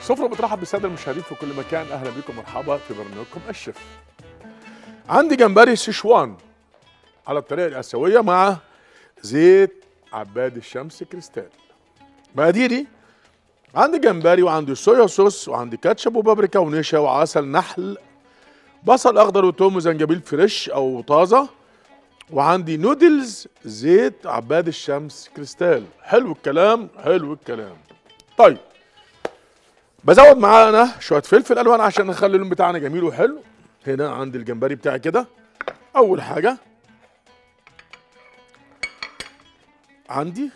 سفرة بترحب بالسادة المشاهدين في كل مكان أهلا بكم مرحبا في برنامجكم الشيف عندي جمبري سيشوان على الطريقة الآسيوية مع زيت عباد الشمس كريستال مقاديري عندي جمبري وعندي صويا صوص وعندي كاتشب وبابريكا ونشا وعسل نحل بصل اخضر وتوم وزنجبيل فريش او طازه وعندي نودلز زيت عباد الشمس كريستال حلو الكلام حلو الكلام طيب بزود معانا شويه فلفل الوان عشان نخلي اللون بتاعنا جميل وحلو هنا عندي الجمبري بتاعي كده اول حاجه عندي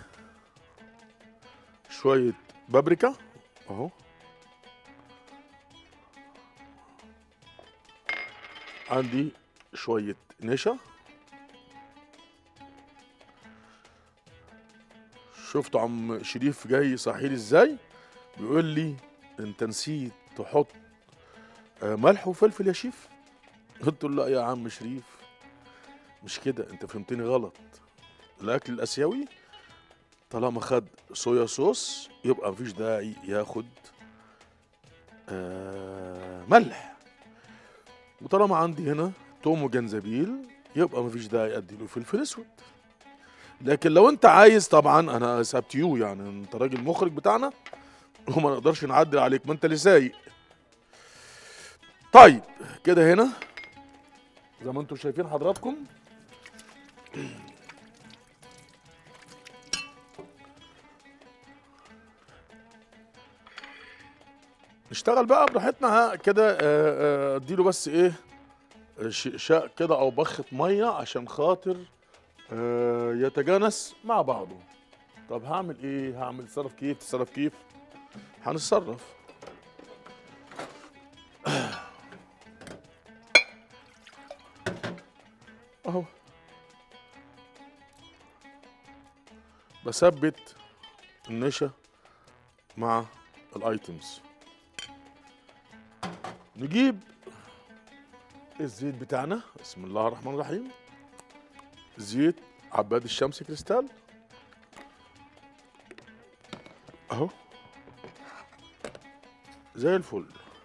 شويه بابريكا اهو عندي شويه نشا شفتوا عم شريف جاي صحيلي ازاي بيقول لي انت نسيت تحط آه، ملح وفلفل يا شيف قلت له لا يا عم شريف مش كده انت فهمتني غلط الاكل الاسيوي طالما خد صويا صوص يبقى مفيش داعي ياخد آه ملح وطالما عندي هنا توم وجنزبيل يبقى مفيش داعي اديله فلفل اسود لكن لو انت عايز طبعا انا سابت يو يعني انت راجل مخرج بتاعنا وما نقدرش نعدل عليك ما انت اللي سايق طيب كده هنا زي ما انتم شايفين حضراتكم نشتغل بقى براحتنا ها كده آه، آه، اديله بس ايه ش- شاء كده او بخة ميه عشان خاطر آه، يتجانس مع بعضه طب هعمل ايه هعمل تصرف كيف تصرف كيف هنتصرف اهو بثبت النشا مع الايتمز نجيب الزيت بتاعنا بسم الله الرحمن الرحيم زيت عباد الشمس كريستال اهو زي الفل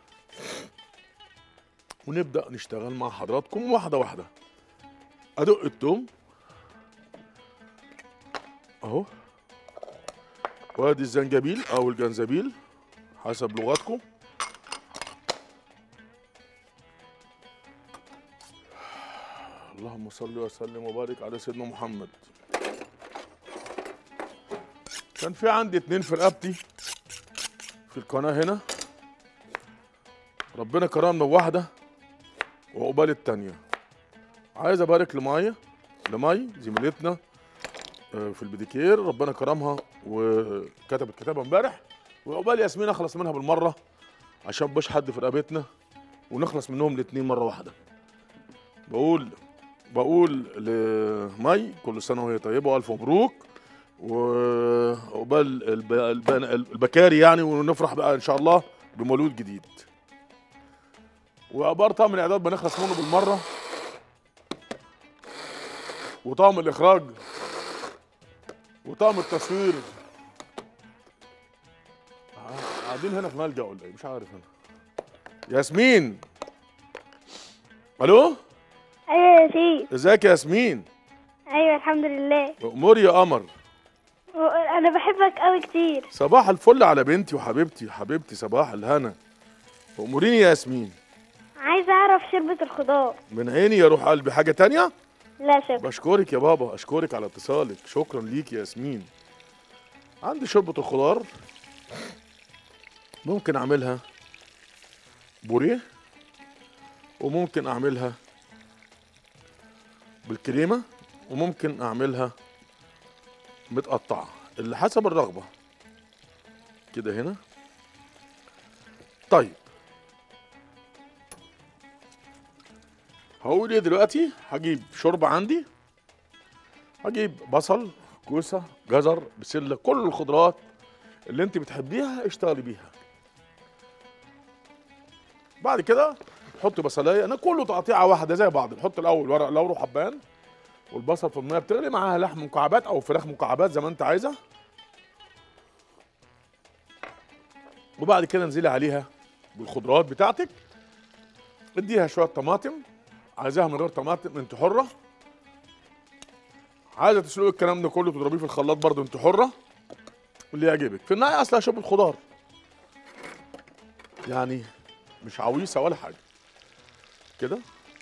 ونبدأ نشتغل مع حضراتكم واحدة واحدة أدق التوم أهو وادي الزنجبيل أو الجنزبيل حسب لغتكم اللهم صل وسلم وبارك على سيدنا محمد كان في عندي اتنين في رقبتي في القناة هنا ربنا كرمنا بواحدة وعقبال التانية عايز ابارك لمايا لماي زميلتنا آه، في البديكير ربنا كرمها وكتبت كتابها امبارح وعقبال ياسمين اخلص منها بالمرة عشان مبقاش حد في رقبتنا ونخلص منهم الاتنين مرة واحدة بقول بقول لمي كل سنه وهي طيبه والف مبروك وعقبال الب... الب... البكاري يعني ونفرح بقى ان شاء الله بمولود جديد وعبار طقم الاعداد بنخلص منه بالمره وطقم الاخراج وطقم التصوير قاعدين هنا في ملجأ ولا ايه مش عارف انا ياسمين الو ايوه يا سيدي ازيك يا ياسمين ايوه الحمد لله امور يا قمر و- انا بحبك قوي كتير صباح الفل على بنتي وحبيبتي حبيبتي صباح الهنا اموريني يا ياسمين عايزه اعرف شوربه الخضار من عيني يا روح قلبي حاجه تانية لا شكرا بشكرك يا بابا اشكرك على اتصالك شكرا ليك يا ياسمين عندي شوربه الخضار ممكن اعملها بوريه وممكن اعملها بالكريمه وممكن اعملها متقطعه اللي حسب الرغبه كده هنا طيب هقول ايه دلوقتي هجيب شوربه عندي هجيب بصل كوسه جزر بسله كل الخضروات اللي انت بتحبيها اشتغلي بيها بعد كده حطي بصلايه انا كله تقطيعه واحده زي بعض نحط الاول ورق لورا حبان والبصل في الميه بتغلي معاها لحم مكعبات او فراخ مكعبات زي ما انت عايزه وبعد كده انزلي عليها بالخضروات بتاعتك اديها شويه طماطم عايزاها من غير طماطم انت حره عايزه تسلقي الكلام ده كله تضربيه في الخلاط برضه انت حره واللي يعجبك في النهايه اصلا شرب الخضار يعني مش عويصه ولا حاجه كده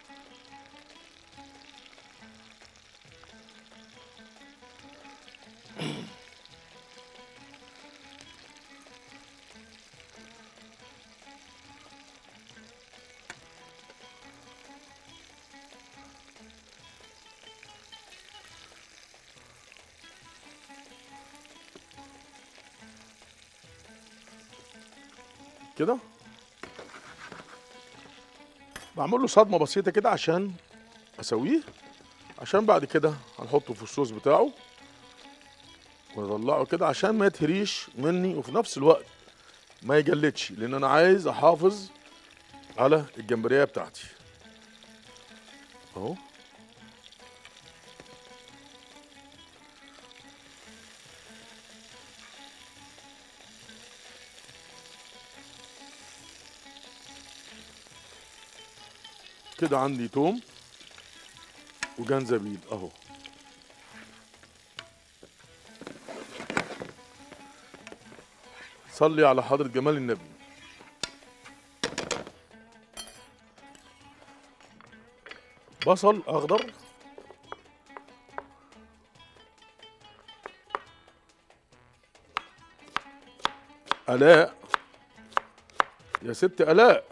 كده بعمل له صدمه بسيطه كده عشان اسويه عشان بعد كده هنحطه في الصوص بتاعه ونطلعه كده عشان ما يتهريش مني وفي نفس الوقت ما يجلدش لان انا عايز احافظ على الجمبريه بتاعتي اهو كده عندي توم وجنزبيل اهو صلي على حضرة جمال النبي بصل اخضر الاء يا ست الاء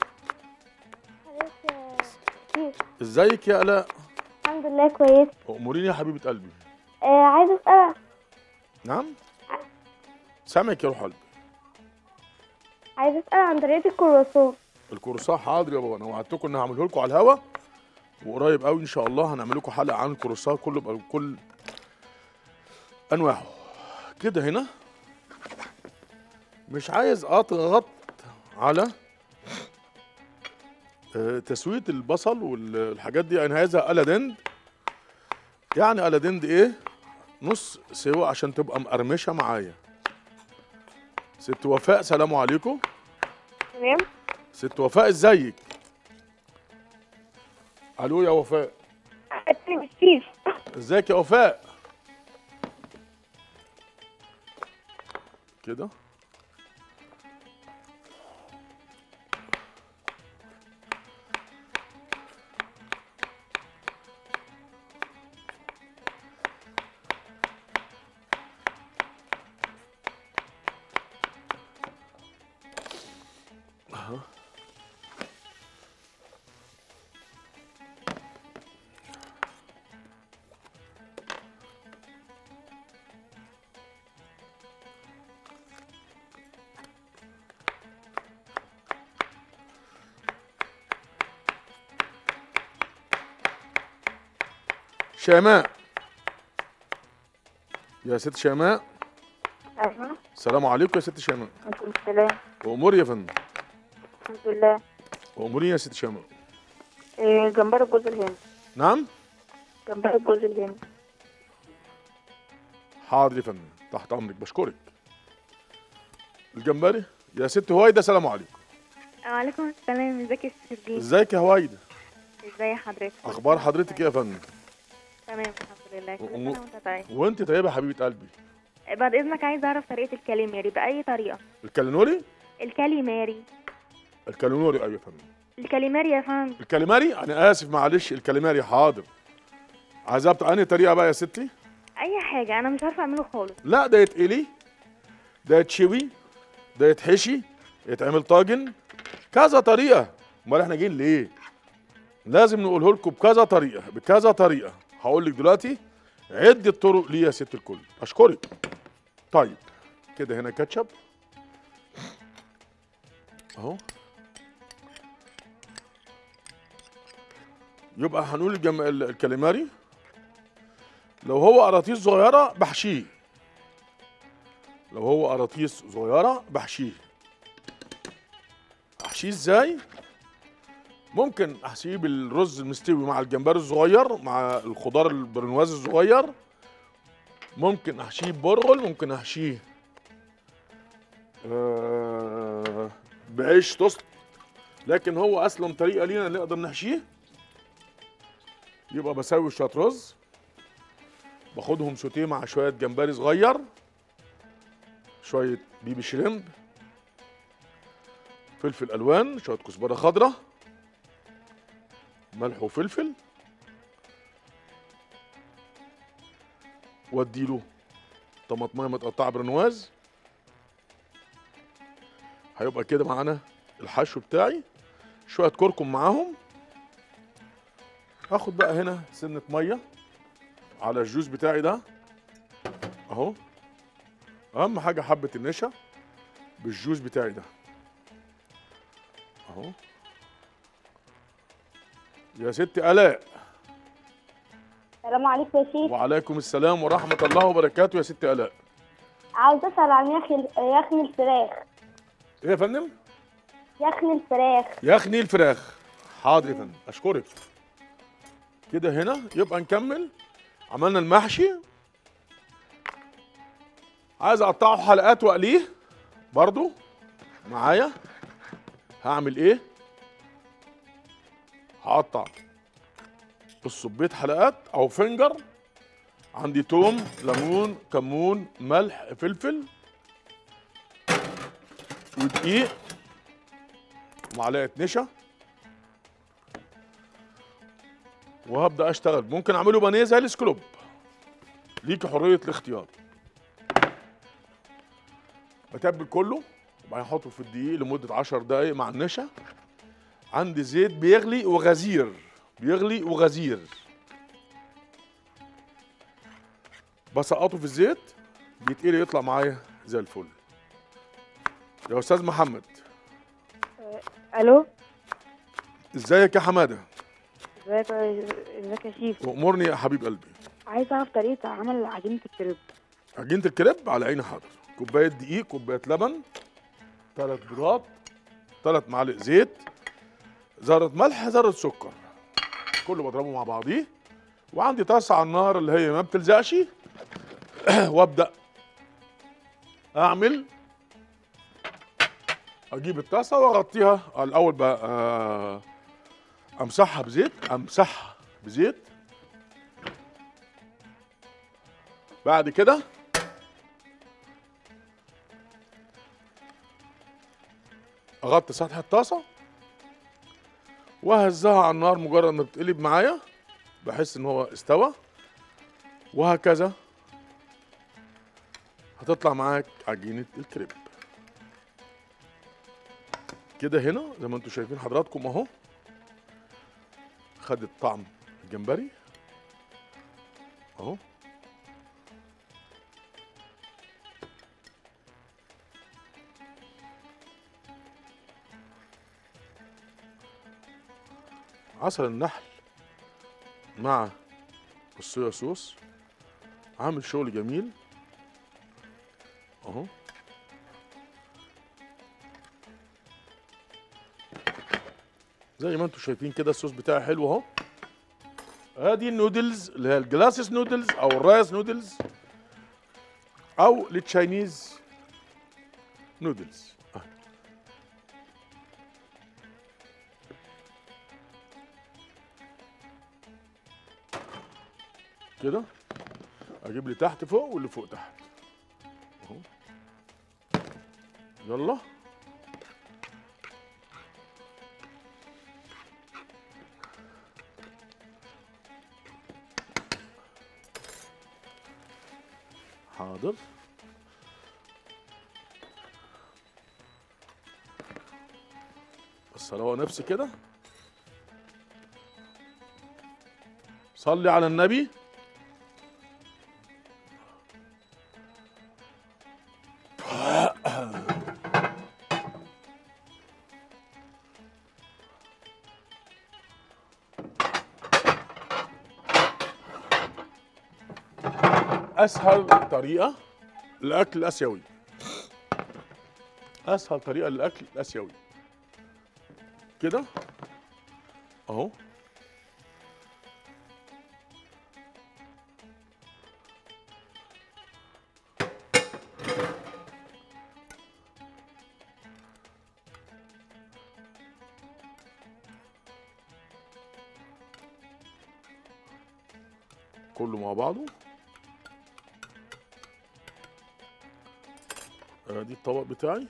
ازيك يا الاء الحمد لله كويس اموريني يا حبيبه قلبي آه عايزه اسالك نعم سامعك يا روح قلبي عايزه اسال عن طريقه الكرواسون الكروساه حاضر يا بابا انا وعدتكم ان هعمله لكم على الهوا وقريب قوي ان شاء الله هنعمل لكم حلقه عن الكروساه كله بكل انواعه كده هنا مش عايز اضغط على آه، تسويه البصل والحاجات دي انا عايزها على دند يعني على دند ايه نص سوا عشان تبقى مقرمشه معايا ست وفاء سلام عليكم تمام ست وفاء ازيك الو يا وفاء التلفزيون ازيك يا وفاء كده أها. شيماء يا ست شيماء ايوه السلام عليكم يا ست شيماء عليكم السلام وامور يا فندم الحمد لله واموري يا ست شيماء إيه جمبري الجوز الهند نعم جمبري الجوز الهند حاضر يا فندم تحت امرك بشكرك الجمبري يا ست هوايده سلام عليكم وعليكم السلام ازيك يا ست الدين ازيك يا هوايده ازاي حضرتك اخبار حضرتك ايه يا فندم تمام الحمد لله كل وأمور- سنه وانت طيب وانت طيبه يا حبيبه قلبي بعد اذنك عايزه اعرف طريقه الكاليماري باي طريقه الكالينوري الكاليماري الكالينوري ايوه يا فندم الكاليماري يا فندم الكاليماري انا اسف معلش الكاليماري حاضر عايزاه بأنهي طريقه بقى يا ستي اي حاجه انا مش عارفه اعمله خالص لا ده يتقلي ده يتشوي ده يتحشي يتعمل طاجن كذا طريقه امال احنا جايين ليه لازم نقوله لكم بكذا طريقه بكذا طريقه هقول لك دلوقتي عده طرق ليه يا ست الكل اشكرك طيب كده هنا كاتشب اهو يبقى هنقول الجم... ال- الكاليماري لو هو قراطيس صغيره بحشيه لو هو قراطيس صغيره بحشيه احشيه ازاي ممكن احشيه بالرز المستوي مع الجمبري الصغير مع الخضار البرنواز الصغير ممكن احشيه ببرغل ممكن احشيه آه بعيش توست لكن هو اسلم طريقه لينا نقدر نحشيه يبقى بسوي شويه رز باخدهم سوتيه مع شويه جمبري صغير شويه بيبي شريمب فلفل الوان شويه كزبره خضراء ملح وفلفل واديله طماطمايه متقطعه برنواز هيبقى كده معانا الحشو بتاعي شويه كركم معاهم هاخد بقى هنا سنه ميه على الجوز بتاعي ده اهو اهم حاجه حبه النشا بالجوز بتاعي ده اهو يا ست الاء السلام عليكم يا شيخ وعليكم السلام ورحمه الله وبركاته يا ست الاء عاوز اسال عن يخن يخن الفراخ ايه يا فندم يخن الفراخ يخني الفراخ حاضر يا فندم اشكرك كده هنا يبقى نكمل عملنا المحشي عايز اقطعه حلقات واقليه برضو معايا هعمل ايه هقطع الصبيط حلقات او فنجر عندي توم ليمون كمون ملح فلفل ودقيق ومعلقه نشا وهبدا اشتغل ممكن اعمله بانيه زي السكلوب ليك حريه الاختيار بتبل كله وبعدين احطه في الدقيق لمده 10 دقائق مع النشا عندي زيت بيغلي وغزير بيغلي وغزير بسقطه في الزيت بيتقلي يطلع معايا زي الفل يا استاذ محمد الو ازيك يا حماده ازيك ازيك يا شيف وامرني يا حبيب قلبي عايز اعرف طريقه عمل عجينه الكريب عجينه الكريب على عيني حاضر كوبايه دقيق كوبايه لبن ثلاث بيضات ثلاث معالق زيت ذره ملح ذره سكر كله بضربه مع بعضيه وعندي طاسه على النار اللي هي ما بتلزقش وابدا اعمل اجيب الطاسه واغطيها الاول بقى آه، امسحها بزيت امسحها بزيت بعد كده اغطي سطح الطاسه وهزها على النار مجرد ما بتقلب معايا بحس ان هو استوى وهكذا هتطلع معاك عجينه الكريب كده هنا زي ما انتم شايفين حضراتكم اهو خدت طعم الجمبري اهو عسل النحل مع الصويا صوص عامل شغل جميل اهو زي ما انتم شايفين كده الصوص بتاعي حلو اهو ادي النودلز اللي هي الجلاسس نودلز او الرايس نودلز او التشاينيز نودلز أهي. كده اجيب لي تحت فوق واللي فوق تحت اهو يلا حاضر بس اروق نفسي كده صلي على النبي اسهل طريقه للاكل الاسيوي اسهل طريقه للاكل الاسيوي كده اهو كله مع بعضه ادي الطبق بتاعي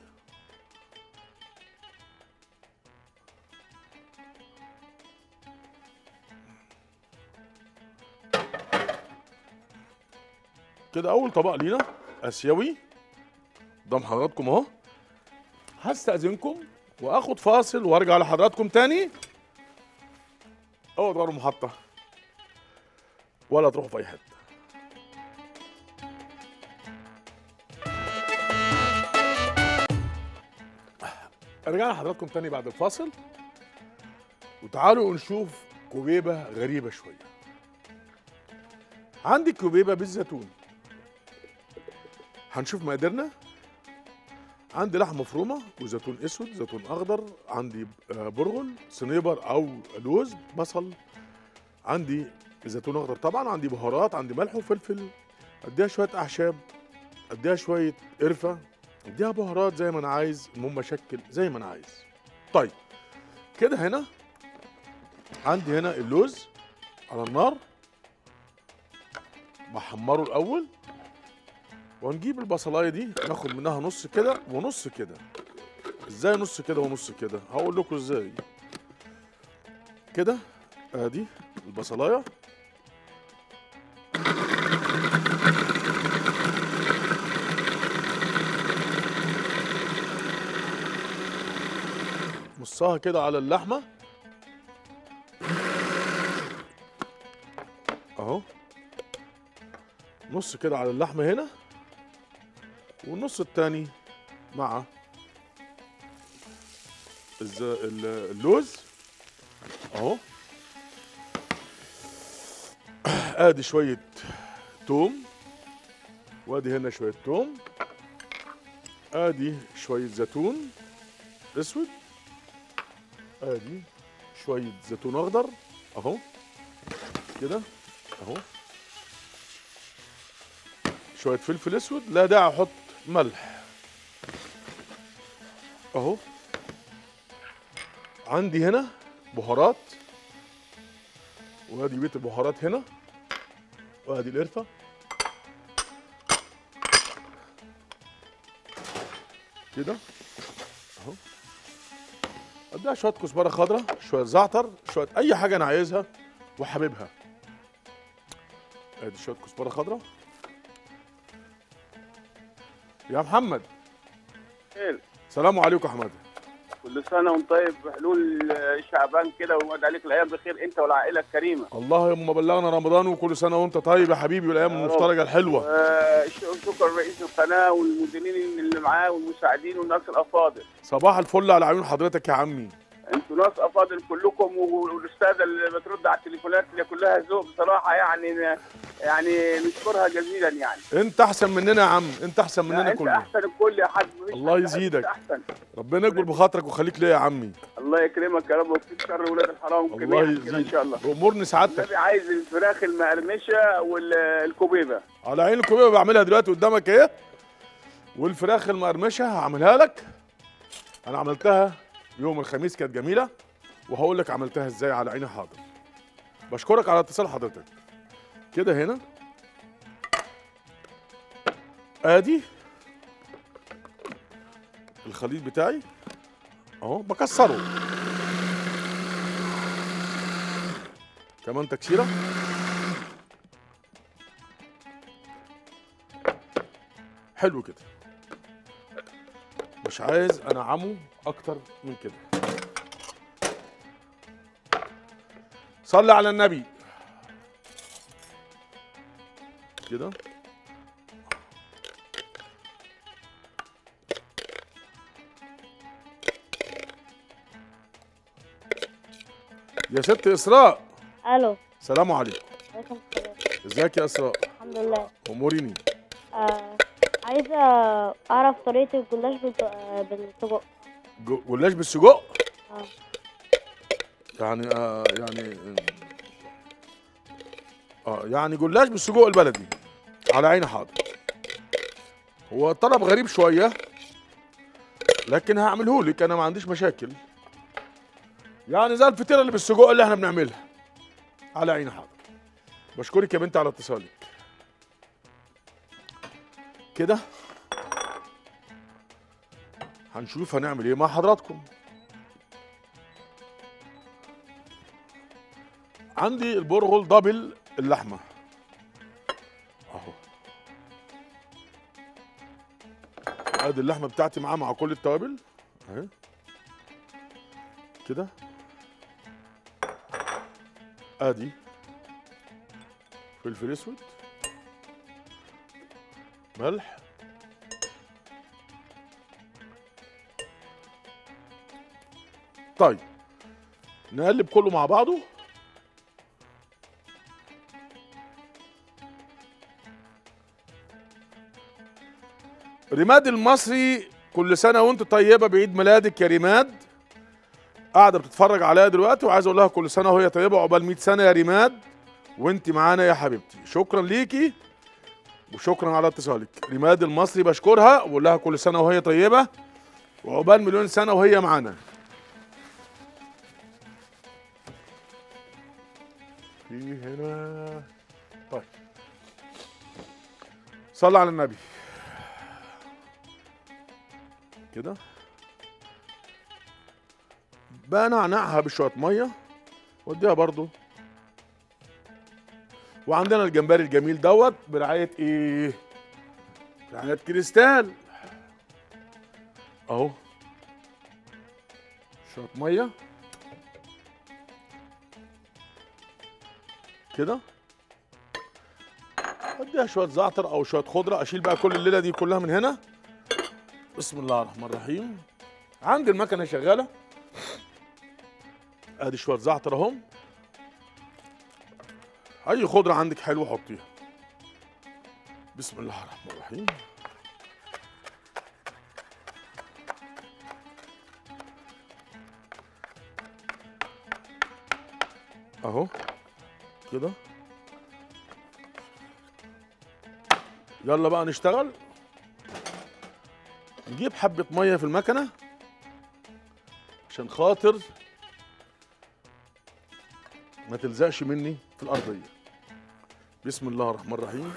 كده اول طبق لينا اسيوي قدام حضراتكم اهو هستأذنكم واخد فاصل وارجع لحضراتكم تاني اوعوا تغيروا المحطة ولا تروحوا في اي حتة رجعنا لحضراتكم تاني بعد الفاصل وتعالوا نشوف كوبيبة غريبة شوية عندي كوبيبة بالزيتون هنشوف مقاديرنا عندي لحمه مفرومه وزيتون اسود زيتون اخضر عندي آه، برغل صنيبر او لوز بصل عندي زيتون اخضر طبعا عندي بهارات عندي ملح وفلفل اديها شويه اعشاب اديها شويه قرفه اديها بهارات زي ما انا عايز المهم اشكل زي ما انا عايز طيب كده هنا عندي هنا اللوز على النار بحمره الاول ونجيب البصلايه دي ناخد منها نص كده ونص كده ازاي نص كده ونص كده هقول لكم ازاي كده ادي البصلايه نصها كده على اللحمه اهو نص كده على اللحمه هنا والنص التاني مع الز- ال- اللوز اهو ادي شويه توم وادي هنا شويه توم ادي شويه زيتون اسود ادي شويه زيتون اخضر اهو كده اهو شويه فلفل اسود لا داعي احط ملح اهو عندي هنا بهارات وادي بيت البهارات هنا وادي القرفه كده اهو اديها شويه كزبره خضراء شويه زعتر شويه اي حاجه انا عايزها وحاببها ادي شويه كزبره خضراء يا محمد خير سلام عليكم يا حماده كل سنه وانت طيب بحلول شعبان كده ويعود عليك الايام بخير انت والعائله الكريمه الله يوم بلغنا رمضان وكل سنه وانت طيب يا حبيبي والايام يا رب. المفترجه الحلوه آه، ش- شكرا رئيس القناه والمديرين اللي معاه والمساعدين والناس الافاضل صباح الفل على عيون حضرتك يا عمي انتوا ناس افاضل كلكم والاستاذه اللي بترد على التليفونات اللي كلها ذوق بصراحه يعني يعني نشكرها جزيلا يعني انت احسن مننا يا عم انت احسن مننا انت كلنا احسن الكل يا حاج مفيش الله حد يزيدك. احسن ربنا يكبر بخاطرك وخليك ليا يا عمي الله يكرمك يا رب ويكفيك شر ولاد الحرام الله جميعا كده ان يزيدك شاء الله امورني سعادتك النبي عايز الفراخ المقرمشه والكوبيبه على عين الكوبيبه بعملها دلوقتي قدامك ايه والفراخ المقرمشه هعملها لك انا عملتها يوم الخميس كانت جميله وهقول لك عملتها ازاي على عيني حاضر بشكرك على اتصال حضرتك كده هنا ادي الخليط بتاعي اهو بكسره كمان تكسيره حلو كده مش عايز انعمه اكتر من كده صلي على النبي كده يا ست اسراء الو سلام عليكم عليكم السلام ازيك يا اسراء الحمد لله اموريني آه عايزه اعرف طريقه الجلاش بالج- آه، بالسجق جو- جلاش بالسجق اه يعني آه يعني اه يعني جلاش بالسجق البلدي على عيني حاضر هو طلب غريب شويه لكن هعمله لك انا ما عنديش مشاكل يعني زي الفطيره اللي بالسجق اللي احنا بنعملها على عيني حاضر بشكرك يا بنتي على اتصالك كده هنشوف هنعمل ايه مع حضراتكم عندي البرغل دبل اللحمه اهو ادي اللحمه بتاعتي معاه مع كل التوابل اهي كده ادي فلفل اسود ملح طيب نقلب كله مع بعضه رماد المصري كل سنه وانت طيبه بعيد ميلادك يا رماد قاعده بتتفرج عليا دلوقتي وعايز اقول لها كل سنه وهي طيبه عقبال 100 سنه يا رماد وانت معانا يا حبيبتي شكرا ليكي وشكرا على اتصالك رماد المصري بشكرها وبقول لها كل سنه وهي طيبه وعقبال مليون سنه وهي معانا في هنا طيب صلى على النبي كده بنعنعها بشويه ميه واديها برضو وعندنا الجمبري الجميل دوت برعايه ايه برعايه كريستال اهو شويه ميه كده اديها شويه زعتر او شويه خضره اشيل بقى كل الليله دي كلها من هنا بسم الله الرحمن الرحيم عندي المكنه شغاله ادي شويه زعتر اهم اي خضره عندك حلوه حطيها بسم الله الرحمن الرحيم اهو كده يلا بقى نشتغل نجيب حبة مية في المكنة عشان خاطر ما تلزقش مني في الأرضية بسم الله الرحمن الرحيم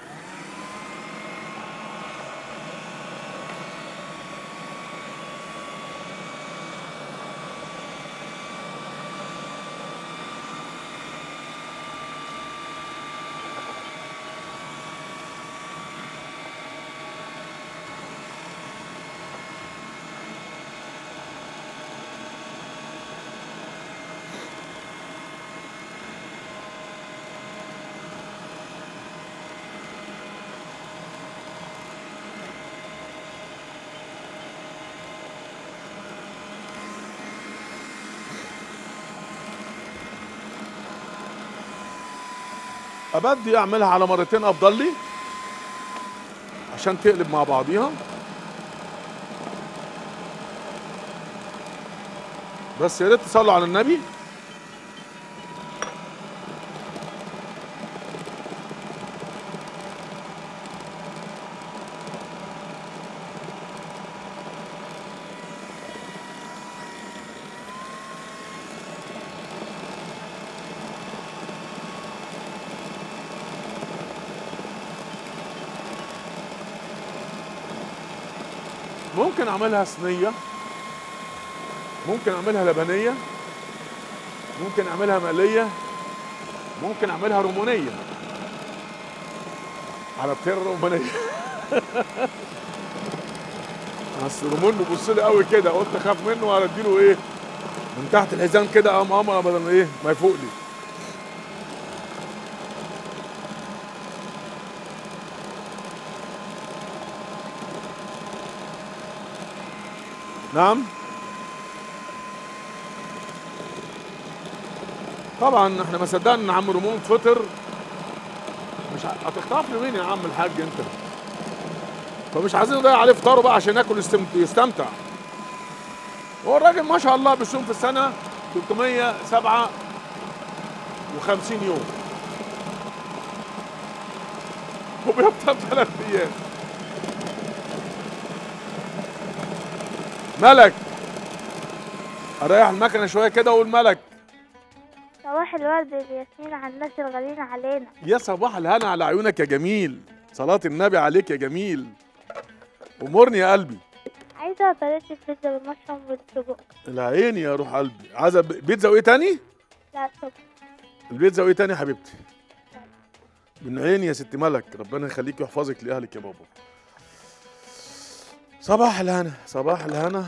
ابدي اعملها على مرتين افضل لي عشان تقلب مع بعضيها بس يا ريت تصلوا على النبي ممكن اعملها صينيه ممكن اعملها لبنيه ممكن اعملها مقليه ممكن اعملها رومانيه على الطيره الرومانيه اصل رومون بيبص لي قوي كده قلت اخاف منه واديله ايه من تحت الحزام كده قام قام بدل ما ايه ما يفوق لي نعم طبعا احنا ما صدقنا ان عم رمون فطر مش ه- هتخطف لي مين يا عم الحاج انت فمش عايزين نضيع عليه فطاره بقى عشان ياكل يستم- يستمتع هو الراجل ما شاء الله بيصوم في السنه 357 يوم وبيفطر ثلاث ايام ملك اريح المكنه شويه كده واقول ملك صباح الورد والياسمين على الناس الغاليين علينا يا صباح الهنا على عيونك يا جميل صلاة النبي عليك يا جميل امرني يا قلبي عايزة طريقة البيتزا بالمشروم والسجق العين يا روح قلبي عايزه ب- بيتزا وايه تاني لا سجق البيتزا وايه تاني يا حبيبتي من عيني يا ست ملك ربنا يخليك ويحفظك لاهلك يا بابا صباح الهنا صباح الهنا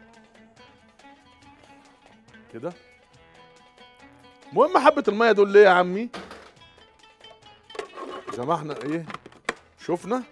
كده المهم حبة المية دول ليه يا عمي زي ما احنا ايه شفنا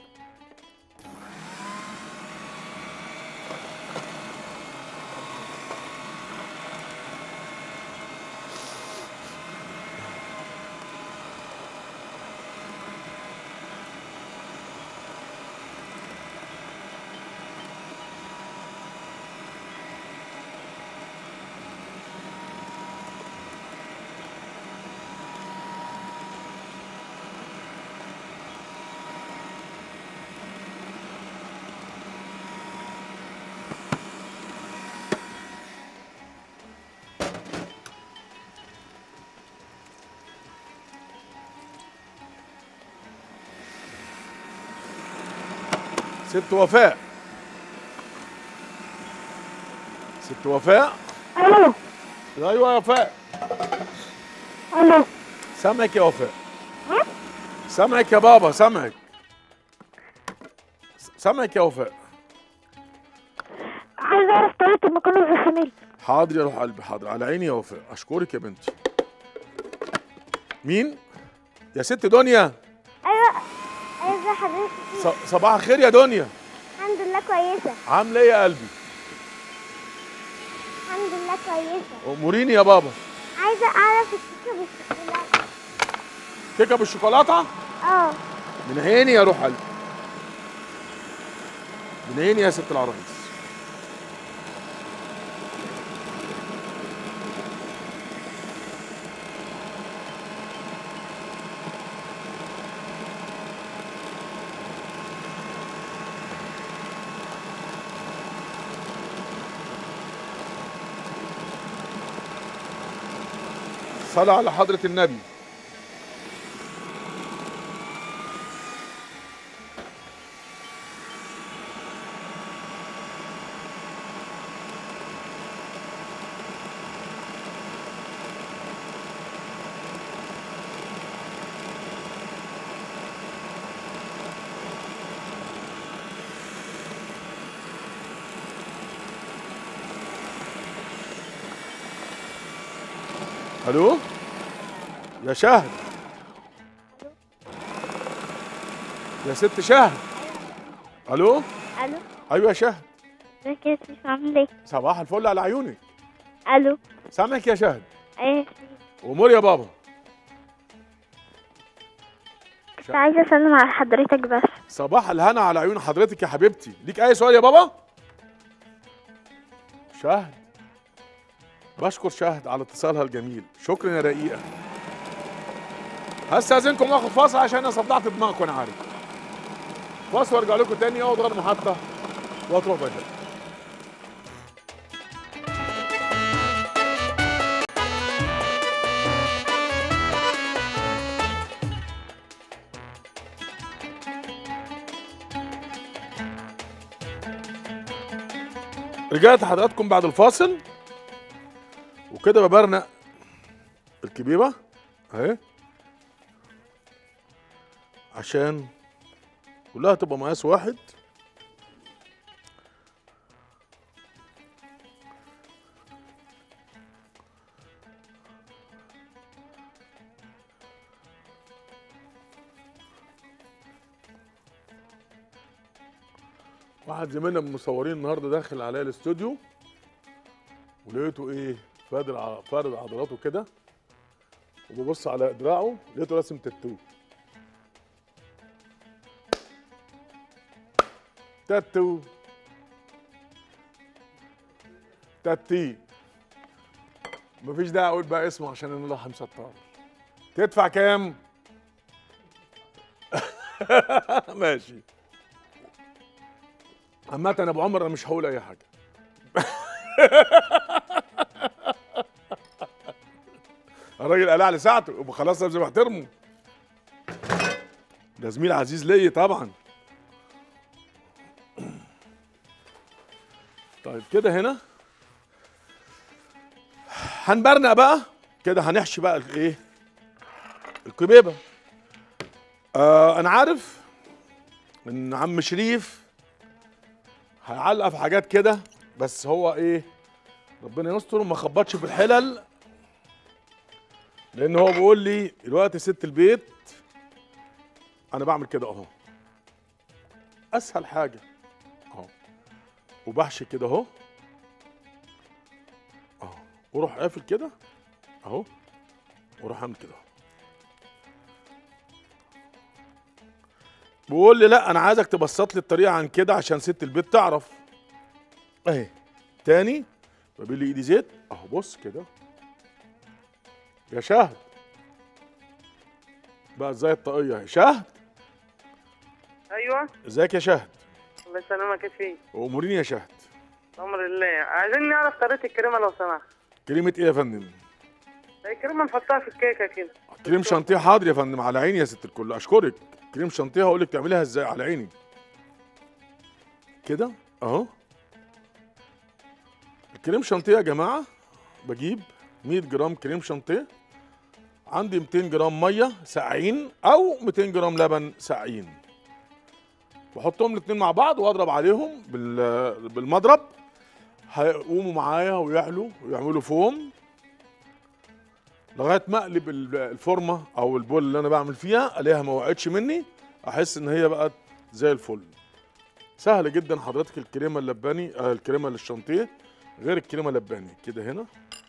ست وفاء ست وفاء الو ايوه يا وفاء الو سامعك يا وفاء سامعك يا بابا سامعك سامعك يا وفاء عايز اعرف طريقه المكرونه بالبشاميل حاضر يا روح قلبي حاضر على عيني يا وفاء اشكرك يا بنتي مين يا ست دنيا ايوه ازي حضرتك ص- صباح الخير يا دنيا الحمد لله كويسة عامله ايه يا قلبي الحمد لله كويسة اموريني يا بابا عايزة اعرف الكيكة بالشوكولاتة كيكه بالشوكولاته اه من عيني يا روح قلبي من عيني يا ست العرايس صلاة على حضرة النبي الو يا شهد يا ست شهد الو الو ايوه يا شهد ازيك يا سيف عامل ايه صباح الفل على عيونك الو سامعك يا شهد ايه امور يا بابا كنت عايزة اسلم على حضرتك بس صباح الهنا على عيون حضرتك يا حبيبتي ليك اي سؤال يا بابا شهد بشكر شهد على اتصالها الجميل شكرا يا رقيقه هستاذنكم واخد فاصل عشان انا صدعت دماغكم انا عارف فاصل وارجع لكم تاني اقعد غير محطه واتروح بدل رجعت حضراتكم بعد الفاصل وكده ببرنق الكبيبه اهي عشان كلها تبقى مقاس واحد واحد زميلنا من المصورين النهارده داخل عليا الاستوديو ولقيته ايه فارد ع- فارد عضلاته كده وببص على دراعه لقيته راسم تاتو تاتو تاتي مفيش داعي اقول بقى اسمه عشان انا الله مسطر تدفع كام؟ ماشي عامة يا ابو عمر انا مش هقول اي حاجة الراجل قلع لي ساعته يبقى خلاص لازم احترمه ده زميل عزيز ليا طبعا طيب كده هنا هنبرنق بقى كده هنحشي بقى الايه الكبيبه آه انا عارف ان عم شريف هيعلق في حاجات كده بس هو ايه ربنا يستر وما خبطش في الحلل لان هو بيقول لي دلوقتي ست البيت انا بعمل كده اهو اسهل حاجه اهو وبحشي كده اهو اهو واروح قافل كده اهو واروح اعمل كده اهو بيقول لي لا انا عايزك تبسط لي الطريقه عن كده عشان ست البيت تعرف اهي تاني بجيب لي ايدي زيت اهو بص كده يا شهد بقى زي الطاقيه اهي شهد ايوه ازيك يا شهد الله يسلمك يا سيدي اموريني يا شهد امر الله عايزين نعرف طريقه الكريمه لو سمحت كريمه ايه يا فندم الكريمه نحطها في الكيكه كده كريم شانتيه حاضر يا فندم على عيني يا ست الكل اشكرك كريم شانتيه هقول لك تعمليها ازاي على عيني كده اهو الكريم شانتيه يا جماعه بجيب 100 جرام كريم شانتيه عندي 200 جرام ميه ساقعين او 200 جرام لبن ساقعين واحطهم الاثنين مع بعض واضرب عليهم بال- بالمضرب هيقوموا معايا ويعلوا ويعملوا فوم لغايه ما اقلب ال- الفورمه او البول اللي انا بعمل فيها الاقيها ما وقعتش مني احس ان هي بقت زي الفل سهل جدا حضرتك الكريمه اللباني آه الكريمه للشانتيه غير الكريمه اللباني كده هنا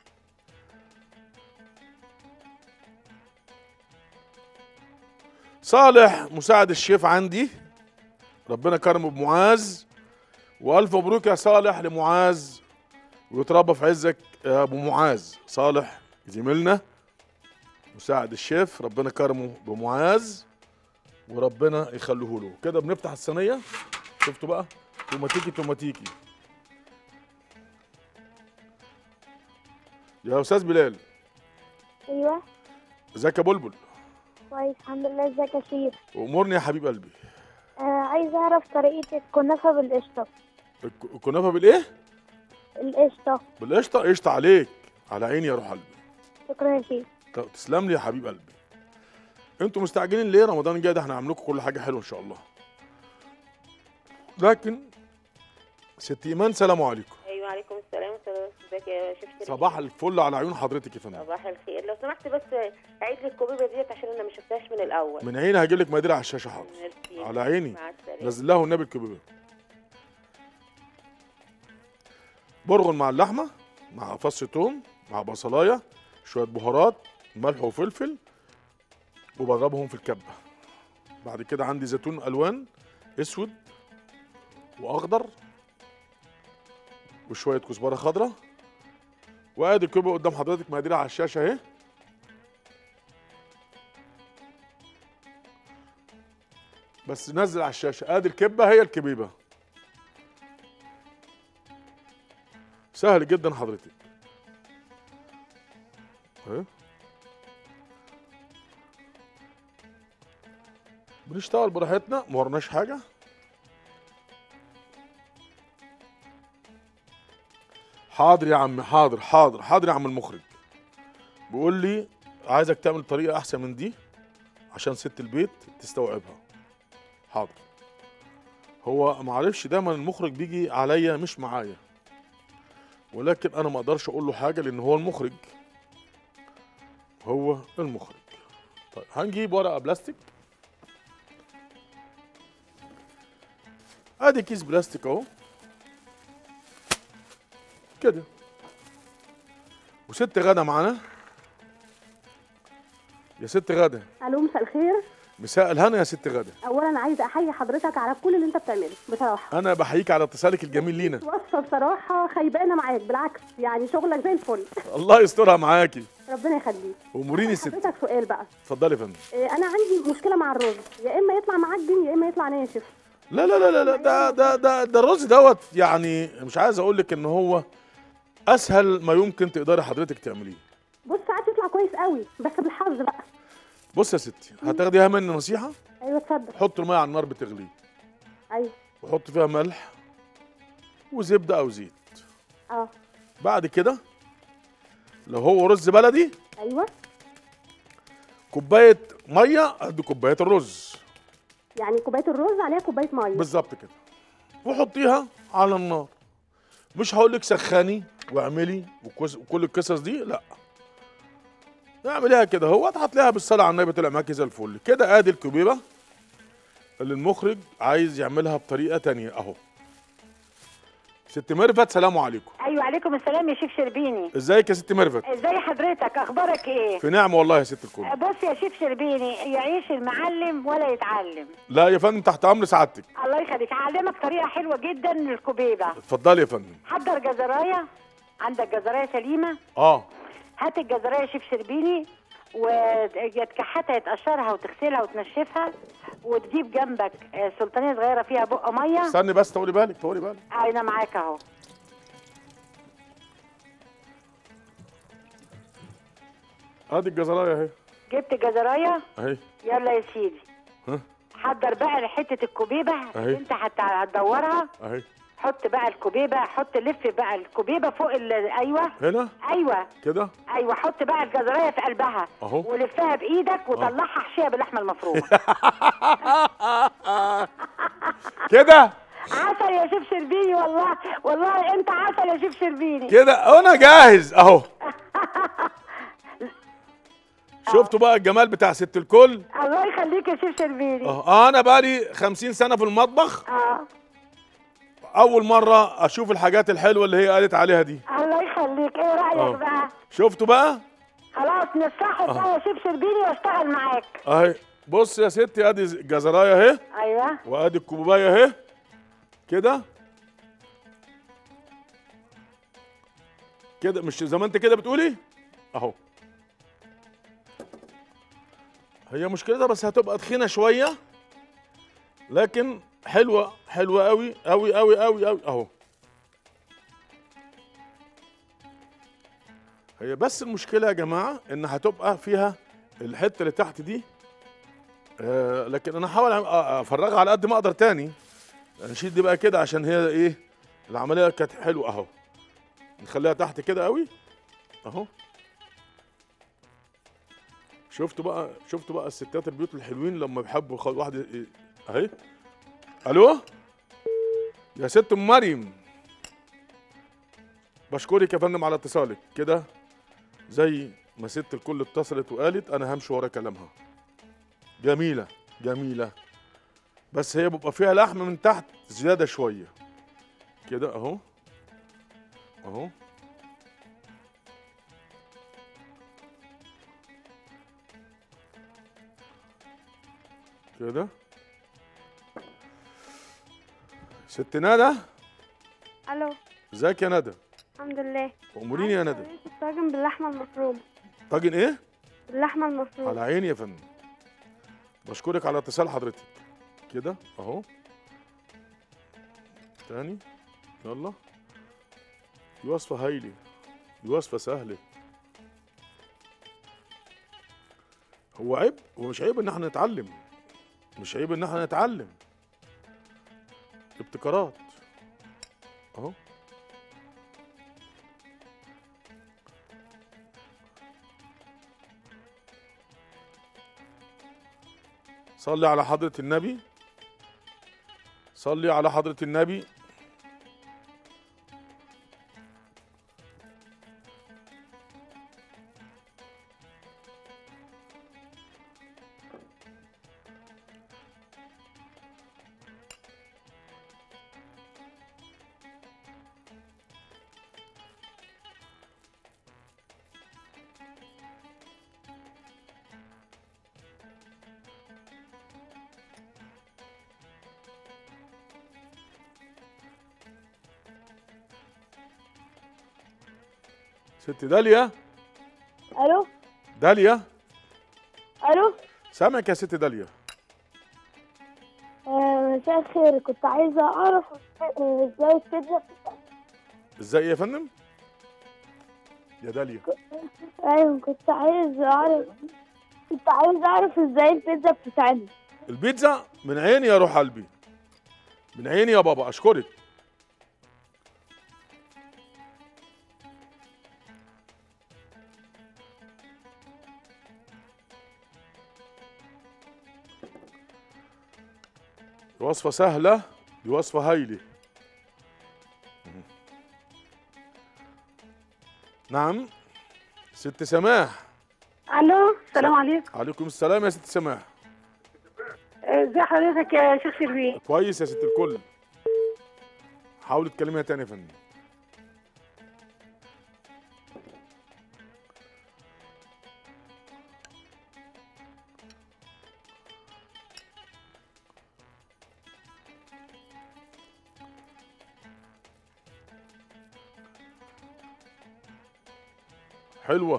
صالح مساعد الشيف عندي ربنا كرمه بمعاذ والف مبروك يا صالح لمعاذ ويتربى في عزك يا ابو معاذ صالح زميلنا مساعد الشيف ربنا كرمه بمعاذ وربنا يخليه له كده بنفتح الصينيه شفتوا بقى توماتيكي توماتيكي يا استاذ بلال ايوه ازيك يا بلبل كويس الحمد لله ازيك يا شيف امورني يا حبيب قلبي آه عايزه اعرف طريقه الكنافه بالقشطه الك- الكنافه بالايه القشطه بالقشطه قشطه عليك على عيني يا روح قلبي شكرا يا شيف طب تسلم لي يا حبيب قلبي انتوا مستعجلين ليه رمضان الجاي ده احنا هنعمل لكم كل حاجه حلوه ان شاء الله لكن ست ايمان سلام عليكم ايوه عليكم السلام ازيك يا شيف شيرين؟ صباح الفل على عيون حضرتك يا فندم صباح الخير لو سمحت بس عيد لي الكوبيبه ديت عشان انا ما شفتهاش من الاول من عيني هجيب لك مقادير على الشاشه حاضر ميرسي. على عيني مع السلامه نزل له النبي الكبيبه برغل مع اللحمه مع فص توم مع بصلايه شويه بهارات ملح وفلفل وبضربهم في الكبه بعد كده عندي زيتون الوان اسود واخضر وشويه كزبره خضراء وادي الكبه قدام حضرتك مقاديرها على الشاشه اهي بس نزل على الشاشه ادي الكبه هي الكبيبه سهل جدا حضرتك اهي بنشتغل براحتنا ما ورناش حاجه حاضر يا عم حاضر حاضر حاضر يا عم المخرج بيقول لي عايزك تعمل طريقه احسن من دي عشان ست البيت تستوعبها حاضر هو معلش دايما المخرج بيجي عليا مش معايا ولكن انا ما اقدرش اقول له حاجه لان هو المخرج هو المخرج طيب هنجيب ورقه بلاستيك ادي كيس بلاستيك اهو كده وست غدا معانا يا ست غدا الو مساء الخير مساء الهنا يا ست غدا اولا عايزه احيي حضرتك على كل اللي انت بتعمله بصراحه انا بحييك على اتصالك الجميل لينا وصفه بصراحه خيبانه معاك بالعكس يعني شغلك زي الفل الله يسترها معاكي ربنا يخليك وموريني الست حضرتك سؤال بقى اتفضلي يا فندم إيه، انا عندي مشكله مع الرز يا اما يطلع معجن يا اما يطلع ناشف لا لا لا لا لا ده ده ده ده الرز دوت يعني مش عايز اقول لك ان هو اسهل ما يمكن تقدري حضرتك تعمليه بص ساعات يطلع كويس قوي بس بالحظ بقى بص يا ستي هتاخديها مني نصيحه ايوه اتفضل حط الميه على النار بتغلي ايوه وحط فيها ملح وزبده او زيت اه بعد كده لو هو رز بلدي ايوه كوبايه ميه قد كوبايه الرز يعني كوبايه الرز عليها كوبايه ميه بالظبط كده وحطيها على النار مش هقول لك سخني واعملي وكوس- وكل القصص دي لا اعمليها كده هو هتلاقيها بالصلاه على النبي طلع معاكي زي الفل كده ادي الكبيبه اللي المخرج عايز يعملها بطريقه تانية اهو ست ميرفت سلام عليكم ايوه عليكم السلام يا شيف شربيني ازيك يا ست ميرفت ازاي حضرتك اخبارك ايه في نعمه والله يا ست الكل بص يا شيف شربيني يعيش المعلم ولا يتعلم لا يا فندم تحت امر سعادتك الله يخليك هعلمك طريقه حلوه جدا للكبيبه اتفضلي يا فندم حضر جزرايه عندك جزرايه سليمه اه هات الجزرايه يا شيف شربيني وتكحتها تقشرها وتغسلها وتنشفها وتجيب جنبك آه، سلطانيه صغيره فيها بق ميه استني بس طولي بالك طولي بالك انا معاك اهو ادي الجزرايه اهي جبت جزرايه اهي يلا يا سيدي ها حضر بقى حته الكبيبه أهي. اللي انت هت- هتدورها اهي حط بقى الكبيبه حط لف بقى الكبيبه فوق ال... ايوه هنا ايوه كده ايوه حط بقى الجزرايه في قلبها أهو. ولفها بايدك وطلعها احشيها باللحمه المفرومه كده عسل يا شيف شربيني والله والله انت عسل يا شيف شربيني كده انا جاهز اهو شفتوا بقى الجمال بتاع ست الكل الله يخليك يا شيف شربيني اه انا بقالي خمسين سنه في المطبخ اه اول مره اشوف الحاجات الحلوه اللي هي قالت عليها دي الله يخليك ايه رايك آه. بقى شفتوا بقى خلاص نصحت بقى يا شيف شربيني واشتغل معاك اهي بص يا ستي ادي الجزرايه اهي ايوه وادي الكوبايه اهي كده كده مش زي ما انت كده بتقولي اهو هي مشكلتها بس هتبقى تخينه شويه لكن حلوه حلوه قوي قوي قوي قوي قوي اهو هي بس المشكله يا جماعه ان هتبقى فيها الحته اللي تحت دي آه لكن انا هحاول أ- افرغها على قد ما اقدر تاني نشيل دي بقى كده عشان هي ايه العمليه كانت حلوه اهو نخليها تحت كده قوي اهو شفتوا بقى شفتوا بقى الستات البيوت الحلوين لما بيحبوا خ- واحده إيه؟ اهي الو يا ست ام مريم بشكرك يا فندم على اتصالك كده زي ما ست الكل اتصلت وقالت انا همشي ورا كلامها جميله جميله بس هي بيبقى فيها لحم من تحت زياده شويه كده اهو اهو كده ست ندى الو ازيك يا ندى الحمد لله اموريني يا ندى طاجن باللحمه المفرومه طاجن ايه باللحمه المفرومه على عيني يا فندم بشكرك على اتصال حضرتك كده اهو تاني يلا دي وصفة هايلة دي وصفة سهلة هو عيب هو مش عيب ان احنا نتعلم مش عيب ان احنا نتعلم ابتكارات اهو صلي على حضرة النبي صلي على حضرة النبي ست داليا الو داليا الو سامعك يا ست داليا آه، مساء الخير كنت عايزه اعرف آه، ازاي البيتزا بتتعمل. ازاي يا فندم يا داليا ايوه كنت عايز اعرف كنت عايز اعرف ازاي البيتزا بتتعمل البيتزا من عيني يا روح قلبي من عيني يا بابا اشكرك دي وصفة سهلة دي وصفة هايلة نعم ست سماح الو السلام عليكم عليكم السلام يا ست سماح ازي حضرتك يا شيخ شربين كويس يا ست الكل حاولي تكلميها تاني يا فندم حلوة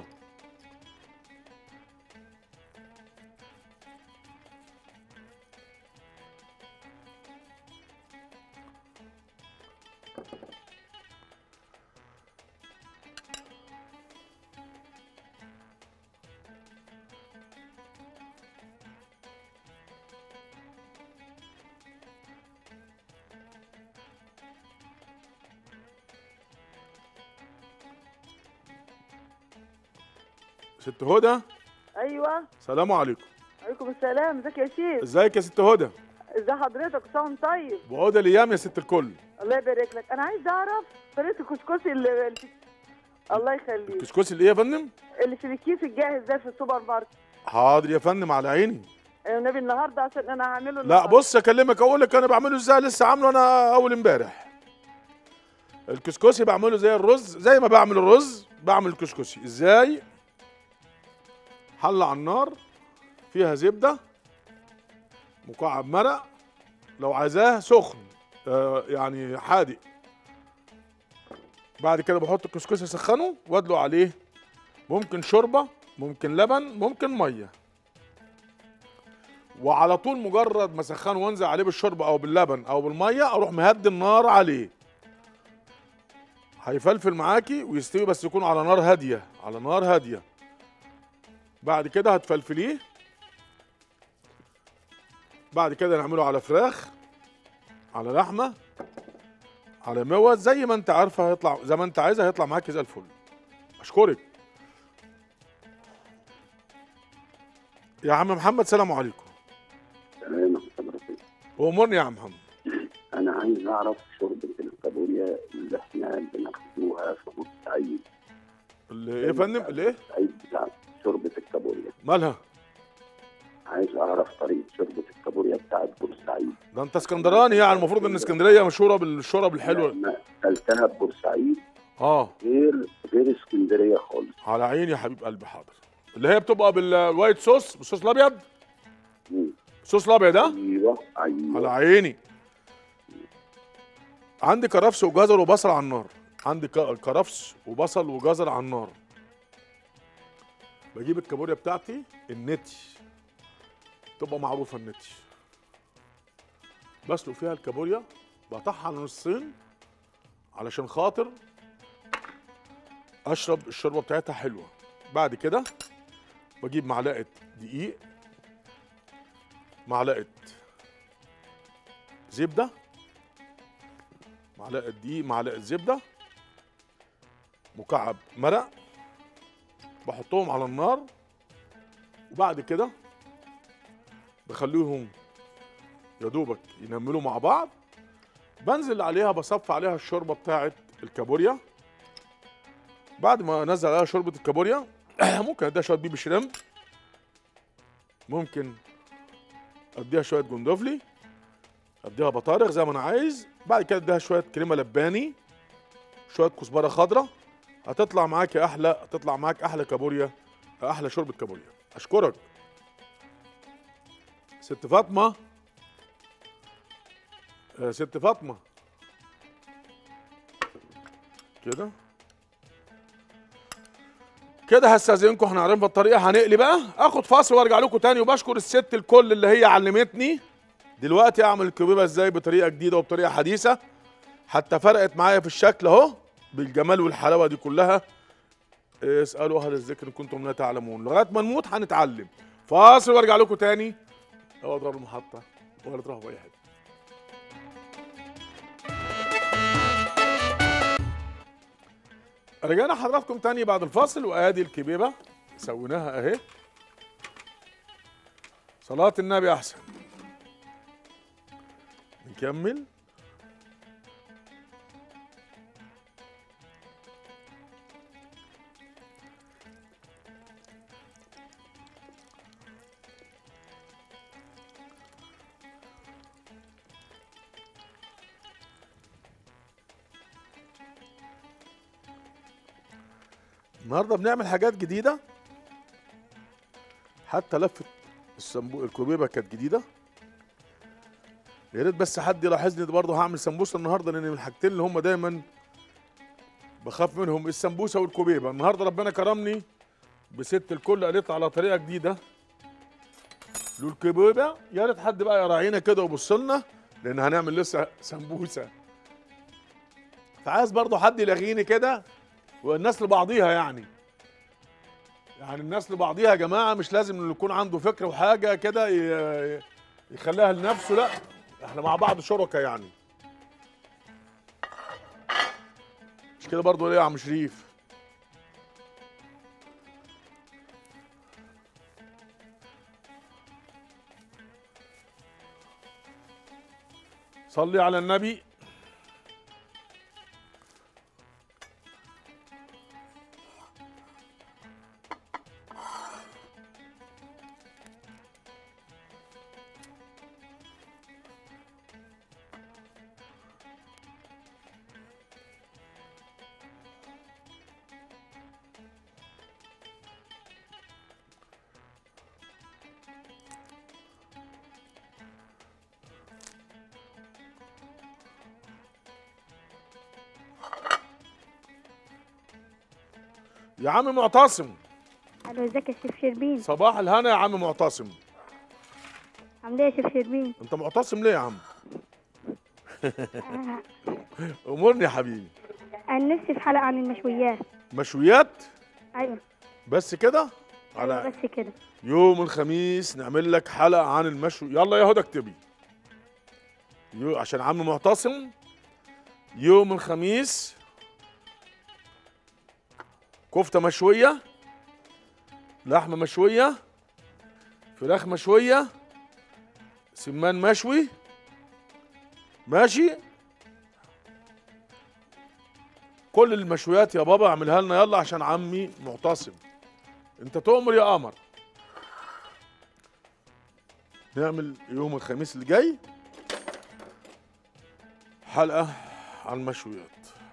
ست هدى ايوه سلام عليكم عليكم السلام ازيك يا شيخ ازيك يا ست هدى ازي حضرتك صوم طيب وعودة الايام يا ست الكل الله يبارك لك انا عايز اعرف طريقه الكسكسي اللي اللي في... الله يخليك الكسكسي اللي ايه يا فندم اللي في الكيس الجاهز ده في السوبر ماركت حاضر يا فندم على عيني أيوة النبي النهارده عشان انا هعمله لا النهاردة. بص اكلمك اقول لك انا بعمله ازاي لسه عامله انا اول امبارح الكسكسي بعمله زي الرز زي ما بعمل الرز بعمل الكسكسي ازاي حله على النار فيها زبده مكعب مرق لو عايزاه سخن آه يعني حادق بعد كده بحط الكسكسي اسخنه وادلق عليه ممكن شوربه ممكن لبن ممكن ميه وعلى طول مجرد ما اسخنه وانزل عليه بالشوربه او باللبن او بالميه اروح مهدي النار عليه هيفلفل معاكي ويستوي بس يكون على نار هاديه على نار هاديه بعد كده هتفلفليه بعد كده نعمله على فراخ على لحمه على موز زي ما انت عارفه هيطلع زي ما انت عايزه هيطلع معاكي زي الفل اشكرك يا عم محمد سلام عليكم تمام حضرتك وامرني يا عم محمد انا عايز اعرف شوربه الكابوريا اللي احنا بناخدوها في بورسعيد اللي ايه يا فندم الايه بورسعيد بتاع شوربه الكابوريا مالها عايز اعرف طريقه شوربه الكابوريا بتاعت بورسعيد ده انت اسكندراني يعني المفروض ان اسكندريه مشهوره بالشرب الحلوه لما اكلتها في بورسعيد اه غير غير اسكندريه خالص على عيني يا حبيب قلبي حاضر اللي هي بتبقى بالوايت صوص بالصوص الابيض مم. الصوص الابيض ده ايوه على ايوه عيني عندي كرفس وجزر وبصل على النار عندي ك- كرفس وبصل وجزر على النار بجيب الكابوريا بتاعتي النتي تبقى معروفه النتي بسلق فيها الكابوريا بقطعها على نصين علشان خاطر اشرب الشوربه بتاعتها حلوه بعد كده بجيب معلقه دقيق معلقه زبده معلقه دقيق معلقه زبده مكعب مرق بحطهم على النار وبعد كده بخليهم يا دوبك ينملوا مع بعض بنزل عليها بصف عليها الشوربه بتاعت الكابوريا بعد ما انزل عليها شوربه الكابوريا ممكن اديها شويه بيبي شريمب ممكن اديها شويه جندوفلي اديها بطارخ زي ما انا عايز بعد كده اديها شويه كريمه لباني شويه كزبره خضراء هتطلع معاك احلى هتطلع معاك احلى كابوريا احلى شوربه كابوريا اشكرك ست فاطمه آه، ست فاطمه كده كده هستاذنكم احنا عارفين الطريقه هنقلي بقى اخد فاصل وارجع لكم تاني وبشكر الست الكل اللي هي علمتني دلوقتي اعمل الكبيبه ازاي بطريقه جديده وبطريقه حديثه حتى فرقت معايا في الشكل اهو بالجمال والحلاوه دي كلها اسالوا اهل الذكر ان كنتم لا تعلمون لغايه ما نموت هنتعلم فاصل وارجع لكم تاني اوعوا تروحوا المحطه ولا تروحوا في اي حته رجعنا حضراتكم تاني بعد الفاصل وادي الكبيبه سويناها اهي صلاة النبي احسن نكمل النهارده بنعمل حاجات جديده حتى لفه السمبو الكوبيبه كانت جديده يا ريت بس حد يلاحظني برضه هعمل سمبوسه النهارده لان من الحاجتين اللي هم دايما بخاف منهم السمبوسه والكوبيبه النهارده ربنا كرمني بست الكل قالت على طريقه جديده للكوبيبه يا ريت حد بقى يراعينا كده ويبص لنا لان هنعمل لسه سمبوسه فعايز برضه حد يلاغيني كده والناس لبعضيها يعني يعني الناس لبعضيها يا جماعه مش لازم اللي يكون عنده فكره وحاجه كده ي- يخليها لنفسه لا احنا مع بعض شركاء يعني مش كده برضه ليه يا عم شريف صلي على النبي يا عم معتصم الو ازيك يا شيف شربين صباح الهنا يا عم معتصم عامل ايه يا شيف شربين انت معتصم ليه يا عم آه، امورني يا حبيبي انا نفسي في حلقه عن المشويات مشويات ايوه بس كده أيوة على بس كده يوم الخميس نعمل لك حلقه عن المشوي يلا يا هدى اكتبي يو عشان عم معتصم يوم الخميس كفته مشويه لحمه مشويه فراخ مشويه سمان مشوي ماشي كل المشويات يا بابا اعملها لنا يلا عشان عمي معتصم انت تؤمر يا قمر نعمل يوم الخميس اللي جاي حلقة عن المشويات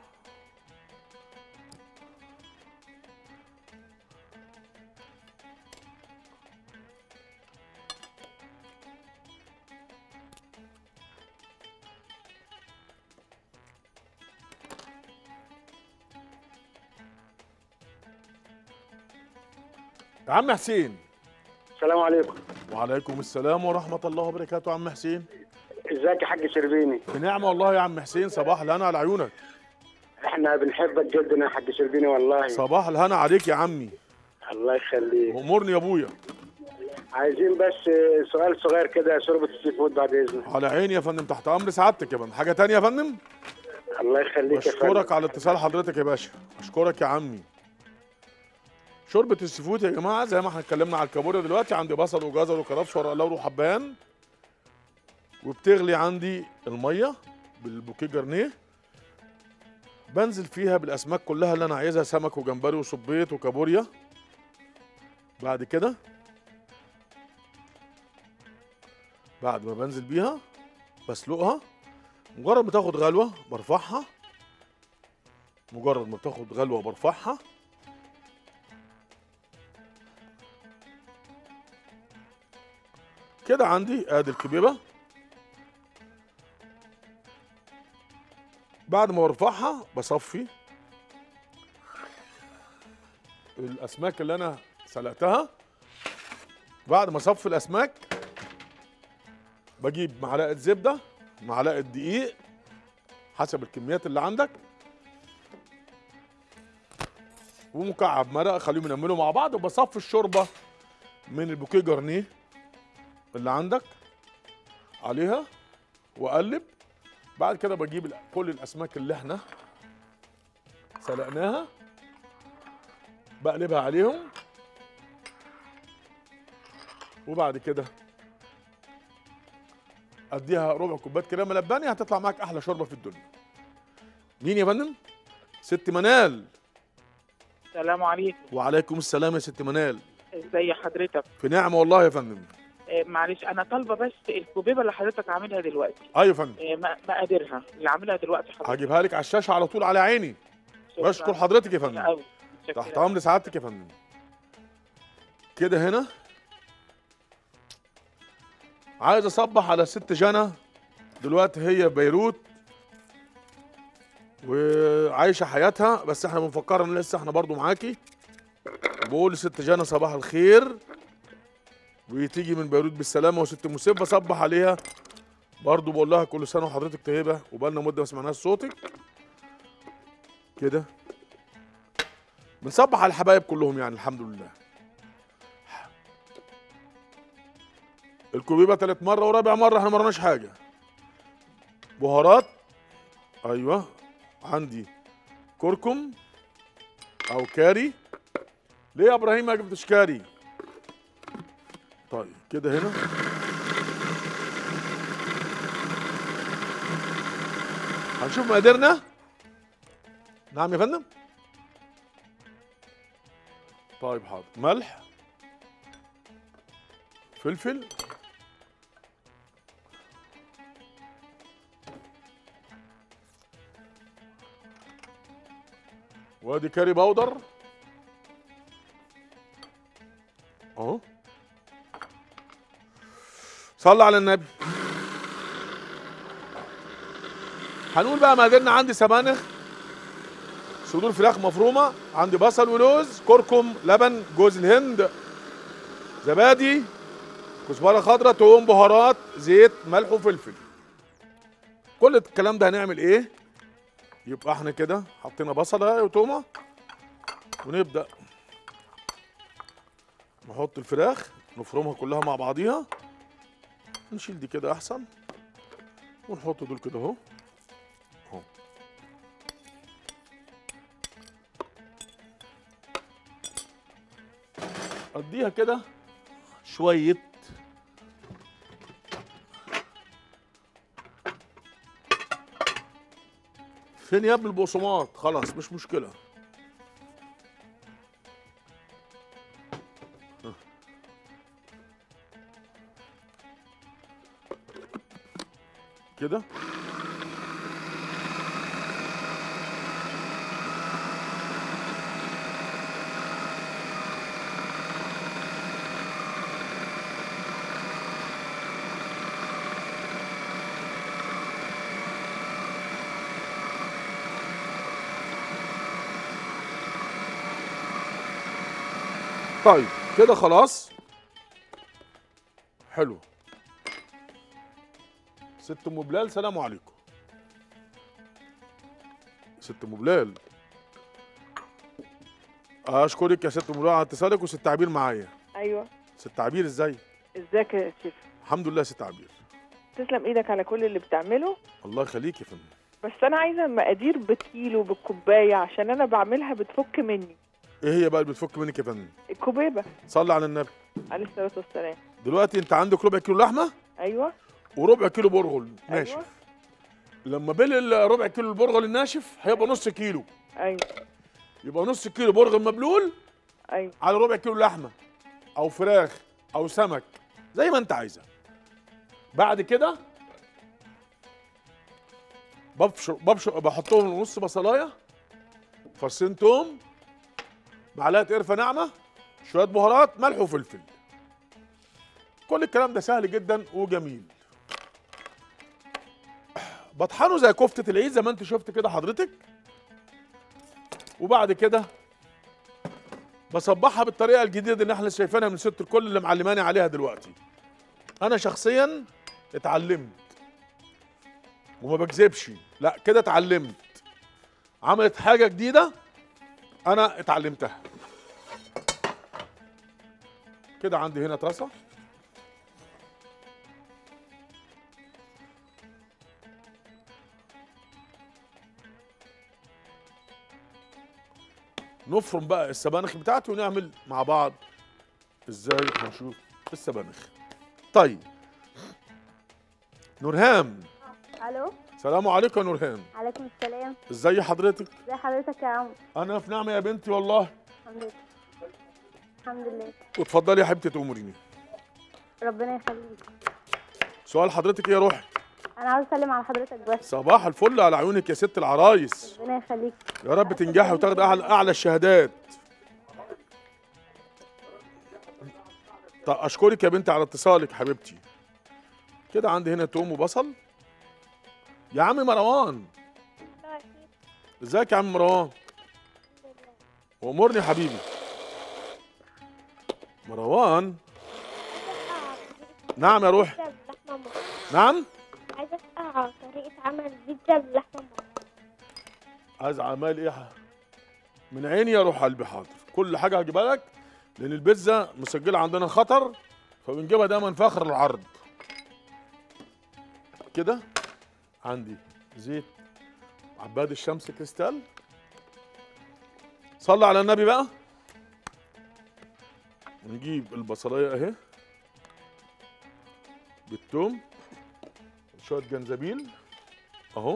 يا عم حسين السلام عليكم وعليكم السلام ورحمة الله وبركاته يا عم حسين ازيك يا حاج شربيني في نعمة والله يا عم حسين صباح الهنا على عيونك احنا بنحبك جدا يا حاج شربيني والله صباح الهنا عليك يا عمي الله يخليك امورني يا ابويا عايزين بس سؤال صغير كده شوربه السي فود بعد اذنك على عيني يا فندم تحت امر سعادتك يا فندم حاجة تانية يا فندم الله يخليك يا فندم بشكرك على اتصال حضرتك يا باشا اشكرك يا عمي شوربة السيفود يا جماعة زي ما احنا اتكلمنا على الكابوريا دلوقتي عندي بصل وجزر وكرفس ورق لورا وحبهان وبتغلي عندي المية بالبوكيه جرنيه بنزل فيها بالاسماك كلها اللي انا عايزها سمك وجمبري وصبيط وكابوريا بعد كده بعد ما بنزل بيها بسلقها مجرد ما تاخد غلوه برفعها مجرد ما بتاخد غلوه برفعها كده عندي ادي الكبيبه بعد ما برفعها بصفي الاسماك اللي انا سلقتها بعد ما اصفي الاسماك بجيب معلقه زبده معلقه دقيق حسب الكميات اللي عندك ومكعب مرق خليهم ينملوا مع بعض وبصفي الشوربه من البوكيه جرنيه اللي عندك عليها واقلب بعد كده بجيب ال- كل الاسماك اللي احنا سلقناها بقلبها عليهم وبعد كده اديها ربع كوبايه كريمه لباني هتطلع معاك احلى شوربه في الدنيا مين يا فندم ست منال السلام عليكم وعليكم السلام يا ست منال ازي حضرتك في نعمه والله يا فندم آه، معلش انا طالبه بس الكوبيبه اللي حضرتك عاملها دلوقتي ايوه يا فندم آه، م- مقاديرها اللي عاملها دلوقتي حضرتك هجيبها لك على الشاشه على طول على عيني شكراً. بشكر حضرتك يا فندم أوي. متشكرة. تحت امر سعادتك يا فندم كده هنا عايز اصبح على الست جنى دلوقتي هي في بيروت وعايشه حياتها بس احنا بنفكرها ان لسه احنا برضو معاكي بقول لست جنى صباح الخير وتيجي من بيروت بالسلامه وست مسيب بصبح عليها برضو بقول لها كل سنه وحضرتك طيبه وبقالنا مده ما سمعناش صوتك كده بنصبح على الحبايب كلهم يعني الحمد لله الكوبيبه تالت مره ورابع مره احنا ما مرناش حاجه بهارات ايوه عندي كركم او كاري ليه يا ابراهيم ما جبتش كاري طيب كده هنا هنشوف مقاديرنا نعم يا فندم طيب حاضر ملح فلفل وادي كاري باودر اهو صلى على النبي هنقول بقى مقاديرنا عندي سبانخ صدور فراخ مفرومه عندي بصل ولوز كركم لبن جوز الهند زبادي كزبره خضراء توم بهارات زيت ملح وفلفل كل الكلام ده هنعمل ايه يبقى احنا كده حطينا بصله وتومه ونبدا نحط الفراخ نفرمها كلها مع بعضيها نشيل دي كده احسن ونحط دول كده اهو اهو اديها كده شويه فين يا ابني البقسماط خلاص مش مشكله كده طيب كده خلاص حلو ست ام بلال سلام عليكم ست ام بلال اشكرك يا ست ام بلال على اتصالك وست عبير معايا ايوه ست عبير ازاي ازيك يا شيف الحمد لله يا ست عبير تسلم ايدك على كل اللي بتعمله الله يخليك يا فندم بس انا عايزه مقادير بالكيلو بالكوبايه عشان انا بعملها بتفك مني ايه هي بقى اللي بتفك منك يا فندم الكوبيبه صلي على النبي عليه الصلاه والسلام دلوقتي انت عندك ربع كيلو لحمه ايوه وربع كيلو برغل ناشف أيوة. لما بين الربع كيلو البرغل الناشف هيبقى نص كيلو ايوه يبقى نص كيلو برغل مبلول ايوه على ربع كيلو لحمه او فراخ او سمك زي ما انت عايزه بعد كده ببشر ببشر بحطهم نص بصلايه فصين توم معلقه قرفه ناعمه شويه بهارات ملح وفلفل كل الكلام ده سهل جدا وجميل بطحنه زي كفته العيد زي ما انت شفت كده حضرتك وبعد كده بصبحها بالطريقه الجديده اللي احنا شايفينها من ست الكل اللي معلماني عليها دلوقتي انا شخصيا اتعلمت وما بكذبش لا كده اتعلمت عملت حاجه جديده انا اتعلمتها كده عندي هنا طاسه نفرم بقى السبانخ بتاعتي ونعمل مع بعض ازاي هنشوف السبانخ طيب نورهام الو سلام عليكم يا نورهام عليكم السلام ازي حضرتك ازي حضرتك يا عمر انا في نعمه يا بنتي والله الحمد لله الحمد لله واتفضلي يا حبيبتي تأمريني ربنا يخليك سؤال حضرتك ايه يا روحي انا عاوز اسلم على حضرتك بس صباح الفل على عيونك يا ست العرايس ربنا يخليك يا رب تنجحي وتاخدي اعلى اعلى الشهادات طب اشكرك يا بنتي على اتصالك حبيبتي كده عندي هنا توم وبصل يا عم مروان ازيك يا عم مروان امرني يا حبيبي مروان نعم يا روح نعم عايزة أسأل على طريقة عمل بيتزا باللحمة عايز عمال ايه ح- من عيني يا روح قلبي حاضر كل حاجه هجيبها لك لان البيتزا مسجله عندنا خطر فبنجيبها دايما في اخر العرض كده عندي زيت عباد الشمس كريستال صلي على النبي بقى نجيب البصلايه اهي بالثوم شويه جنزبيل اهو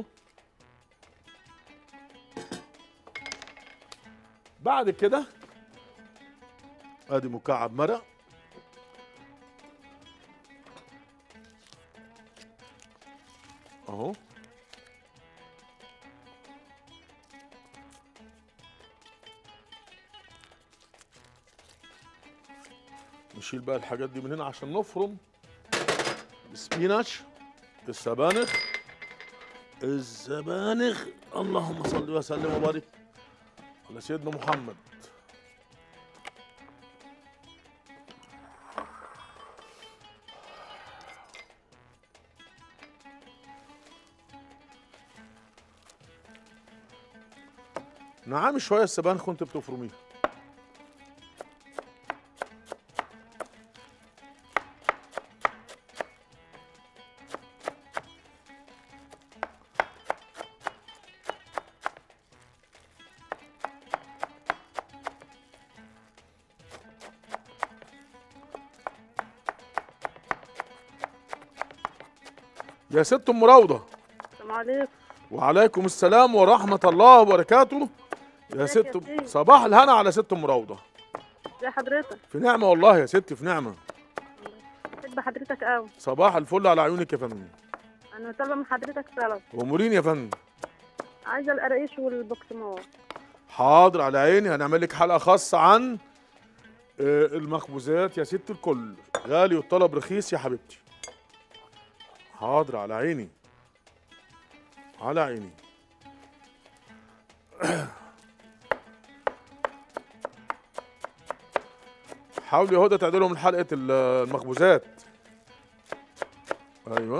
بعد كده ادي مكعب مرق اهو نشيل بقى الحاجات دي من هنا عشان نفرم السبيناتش السبانخ الزبانخ اللهم صل وسلم وبارك على سيدنا محمد نعم شويه السبانخ كنت بتفرميها يا ست ام روضه السلام عليكم وعليكم السلام ورحمه الله وبركاته يا ازيك يا ست سيدي؟ صباح الهنا على ست ام روضه ازي حضرتك في نعمه والله يا ستي في نعمه بحب حضرتك قوي صباح الفل على عيونك يا فندم انا طالبه من حضرتك طلب وامورين يا فندم عايزه القراقيش والبقسماط حاضر على عيني هنعمل لك حلقه خاصه عن آه، المخبوزات يا ست الكل غالي والطلب رخيص يا حبيبتي حاضر على عيني على عيني حاولوا يا هدى تعدلوا من حلقه ال- المخبوزات ايوه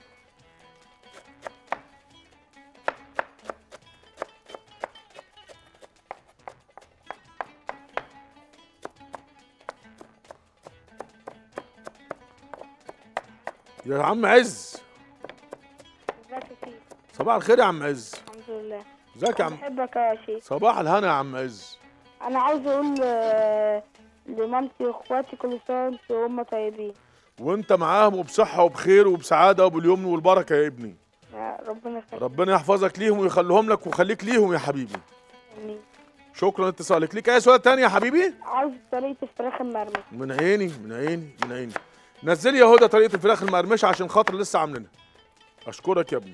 يا عم عز ازيك يا سيدي صباح الخير يا عم عز الحمد لله ازيك يا عم بحبك يا شيخ صباح الهنا يا عم عز انا عاوز اقول آه، لمامتي واخواتي كل سنه وانتم وهم طيبين وانت معاهم وبصحه وبخير وبسعاده وباليمن والبركه يا ابني يا ربنا يخليك ربنا يحفظك ليهم ويخليهم لك ويخليك ليهم يا حبيبي آمين. شكرا لاتصالك ليك اي سؤال تاني يا حبيبي عاوز طريقه الفراخ المرمى من عيني من عيني من عيني نزلي يا هدى طريقه الفراخ المقرمشه عشان خاطر لسه عاملينها اشكرك يا ابني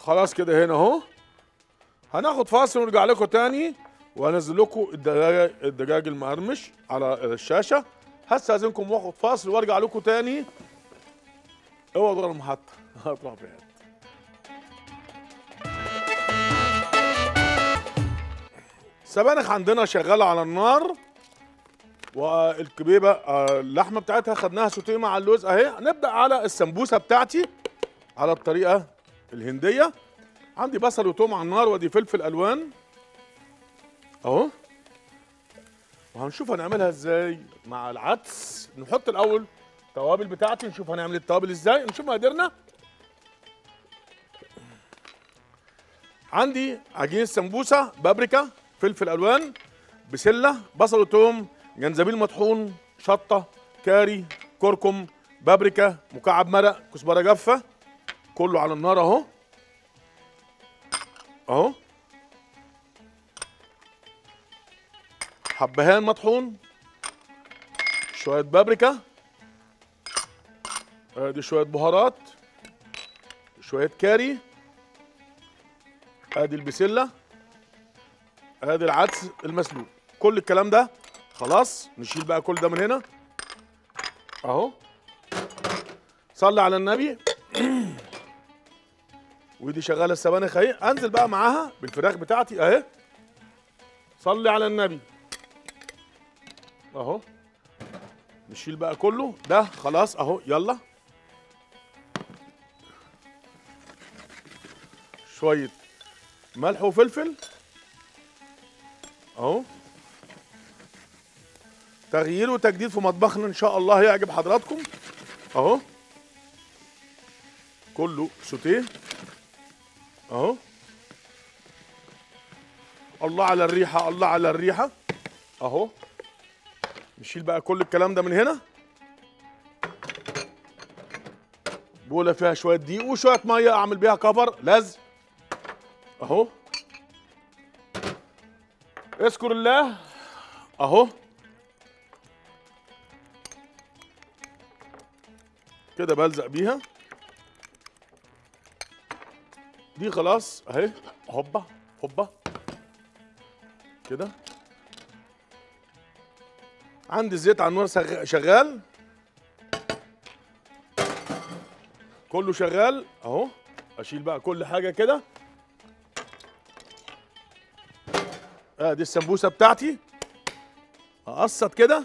خلاص كده هنا اهو هناخد فاصل ونرجع لكم تاني وهنزل لكم الدجاج الدجاج المقرمش على الشاشه هستاذنكم واخد فاصل وارجع لكم تاني اوعوا تغيروا المحطه هتروح بعيد سبانخ عندنا شغاله على النار والكبيبه آه، اللحمه بتاعتها خدناها سوتيه مع اللوز اهي نبدا على السمبوسه بتاعتي على الطريقه الهنديه عندي بصل وتوم على النار وادي فلفل الوان اهو وهنشوف هنعملها ازاي مع العدس نحط الاول التوابل بتاعتي نشوف هنعمل التوابل ازاي نشوف مقاديرنا عندي عجين السمبوسه بابريكا فلفل الوان بسله بصل وتوم جنزبيل مطحون شطه كاري كركم بابريكا مكعب مرق كزبره جافه كله على النار اهو اهو حبهان مطحون شويه بابريكا ادي شويه بهارات شويه كاري ادي البسله ادي العدس المسلوق كل الكلام ده خلاص نشيل بقى كل ده من هنا اهو صلي على النبي ودي شغاله السبانخ اهي انزل بقى معاها بالفراخ بتاعتي اهي صلي على النبي اهو نشيل بقى كله ده خلاص اهو يلا شويه ملح وفلفل اهو تغيير وتجديد في مطبخنا ان شاء الله يعجب حضراتكم اهو كله سوتيه اهو الله على الريحه الله على الريحه اهو نشيل بقى كل الكلام ده من هنا بوله فيها شويه دقيق وشويه ميه اعمل بيها كفر لزق اهو اذكر الله اهو كده بلزق بيها دي خلاص اهي هوبا هوبا كده عندي الزيت على النار سغ- شغال كله شغال اهو اشيل بقى كل حاجه كده ادي السمبوسه بتاعتي اقسط كده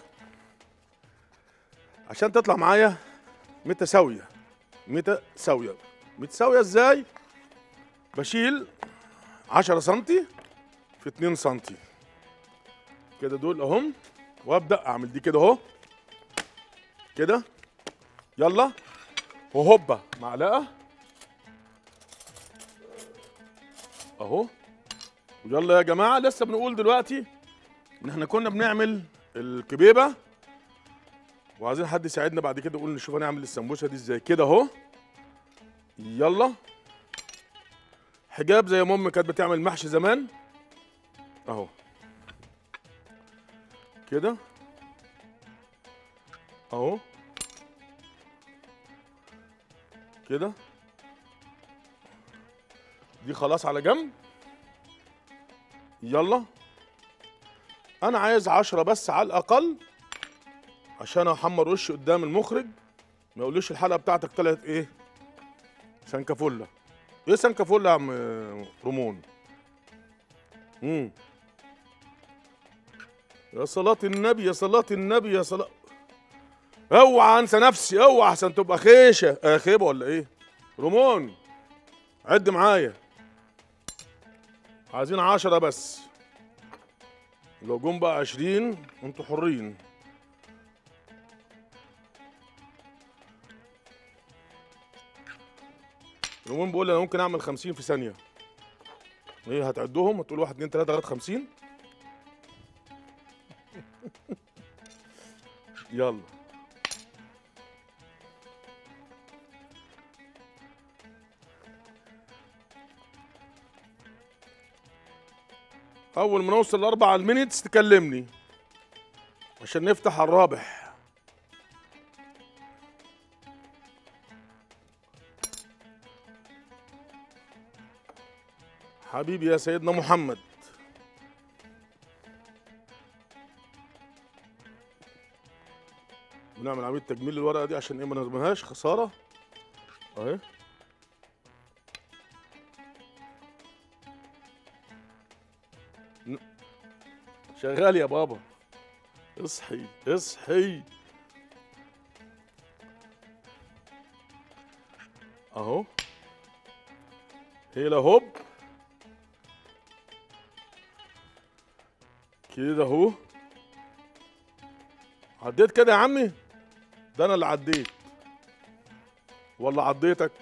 عشان تطلع معايا متساويه متساويه متساويه ازاي بشيل 10 سنتي في 2 سنتي كده دول اهم وابدا اعمل دي كده اهو كده يلا وهوبا معلقه اهو ويلا يا جماعه لسه بنقول دلوقتي ان احنا كنا بنعمل الكبيبه وعايزين حد يساعدنا بعد كده يقول نشوف هنعمل السمبوسه دي ازاي كده اهو يلا حجاب زي ما امي كانت بتعمل محشي زمان اهو كده اهو كده دي خلاص على جنب يلا انا عايز عشرة بس على الاقل عشان احمر وشي قدام المخرج ما يقوليش الحلقه بتاعتك طلعت ايه سنكافولا ايه سنكافولا يا عم رمون امم يا صلاة النبي يا صلاة النبي يا صلاة اوعى انسى نفسي اوعى عشان تبقى خيشه آه خيبه ولا ايه رمون عد معايا عايزين عشرة بس لو جم بقى عشرين انتوا حرين رمون بيقول لي انا ممكن اعمل خمسين في ثانية ايه هتعدهم وتقول واحد اتنين تلاتة لغاية خمسين يلا اول ما نوصل لاربع المينتس تكلمني عشان نفتح على الرابح حبيبي يا سيدنا محمد بنعمل عمليه تجميل للورقه دي عشان ايه ما نرميهاش خساره اهي ن- شغال يا بابا اصحي اصحي اهو هيلا هوب كده اهو عديت كده يا عمي ده انا اللي عديت ولا عديتك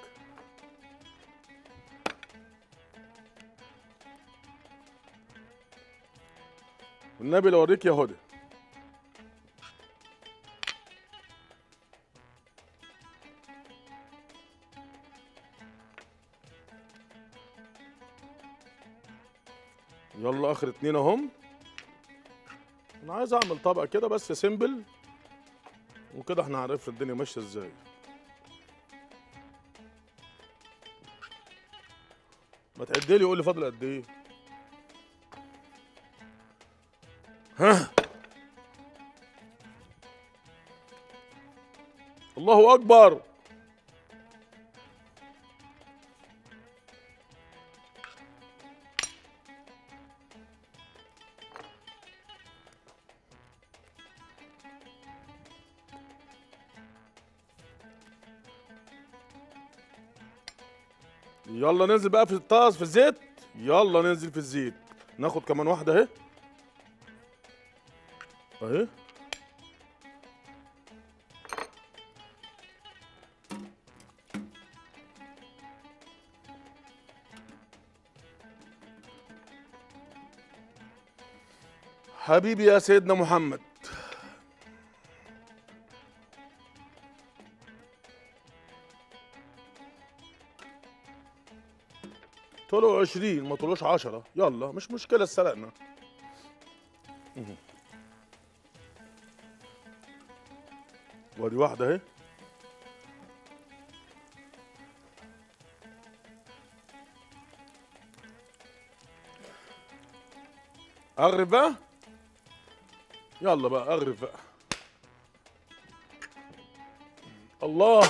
والنبي لو اوريك يا هدى يلا اخر اتنين اهم انا عايز اعمل طبق كده بس سيمبل وكده احنا عرفنا الدنيا ماشيه ازاي ما تعد لي قول لي فاضل قد ايه ها الله اكبر يلا ننزل بقى في الطاس في الزيت يلا ننزل في الزيت ناخد كمان واحده اهي اهي حبيبي يا سيدنا محمد طلعوا 20 ما طلعوش 10 يلا مش مشكله سرقنا مهم. وادي واحده اهي اغرف بقى يلا بقى اغرف بقى الله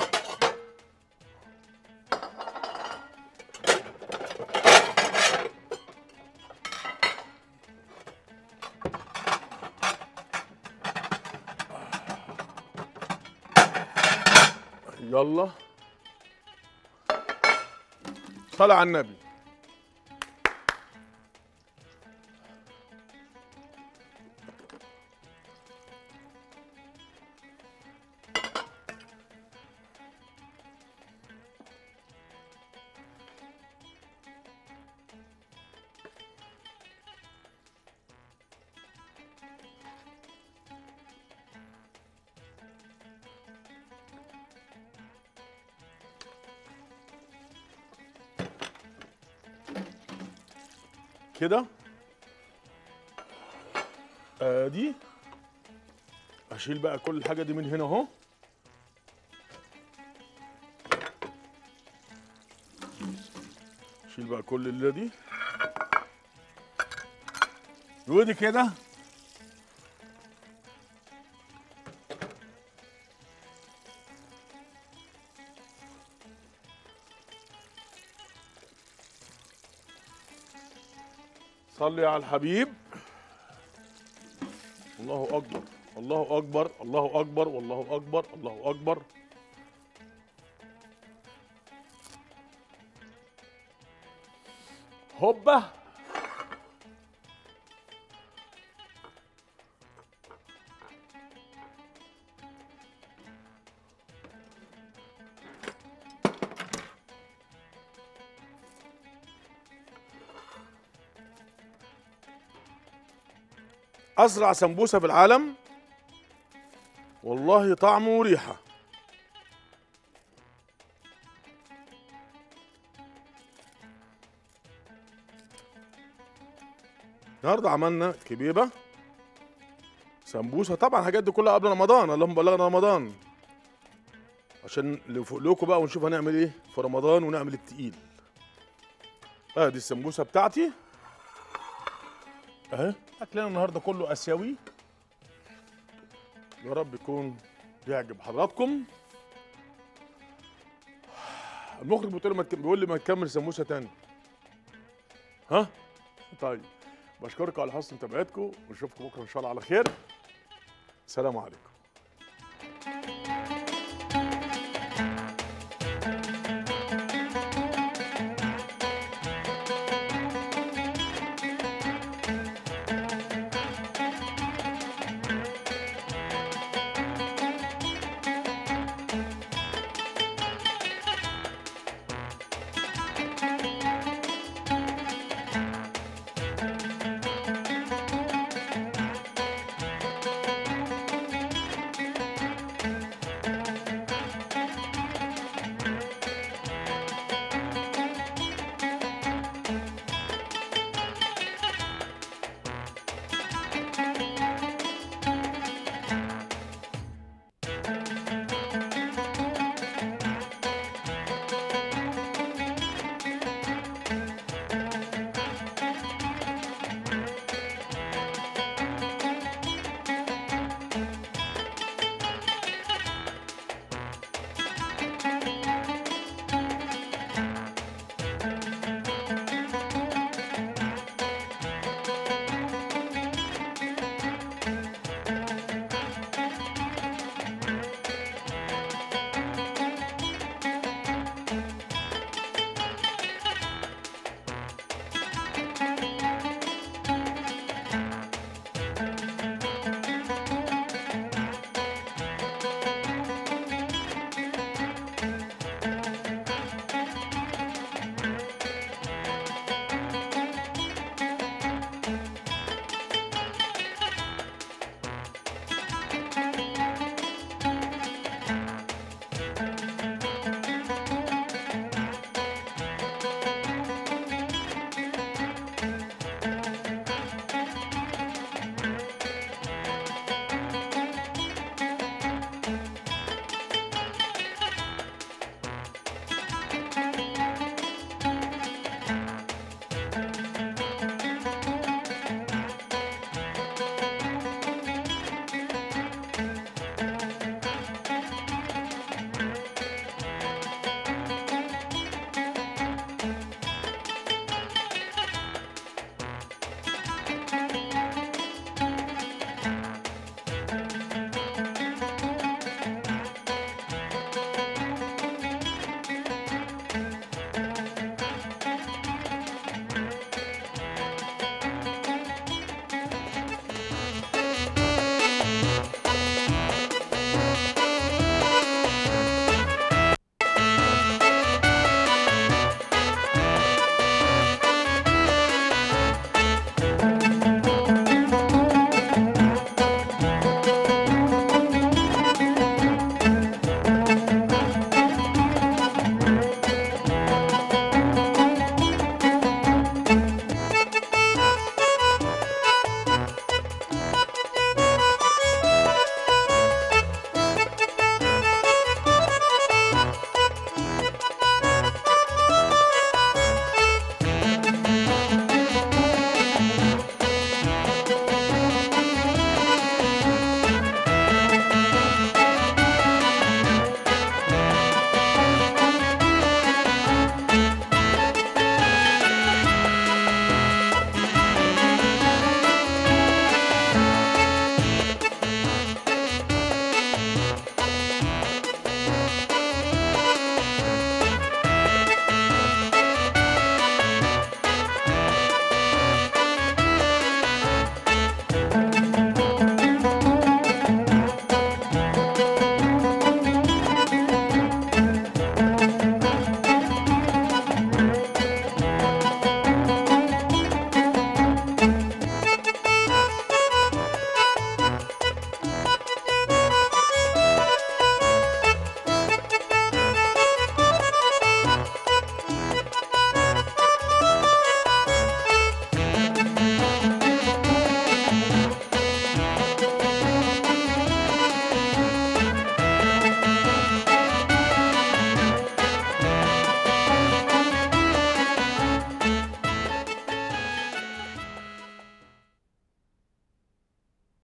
يلا صلى على النبي كده ادي اشيل بقى كل الحاجه دي من هنا اهو اشيل بقى كل الليله دي ودي كده صلي على الحبيب الله اكبر الله اكبر الله اكبر والله اكبر الله اكبر هوبا اسرع سمبوسه في العالم والله طعمه وريحه النهارده عملنا كبيبه سمبوسه طبعا الحاجات دي كلها قبل رمضان اللهم بلغنا رمضان عشان نفوق لكم بقى ونشوف هنعمل ايه في رمضان ونعمل التقيل ادي السمبوسه بتاعتي اهي اكلنا النهارده كله اسيوي يا رب يكون بيعجب حضراتكم المخرج بيقول لي ما تك- بيقول لي ما تكمل سموسه تاني ها طيب بشكركم على حسن متابعتكم ونشوفكم بكره ان شاء الله على خير سلام عليكم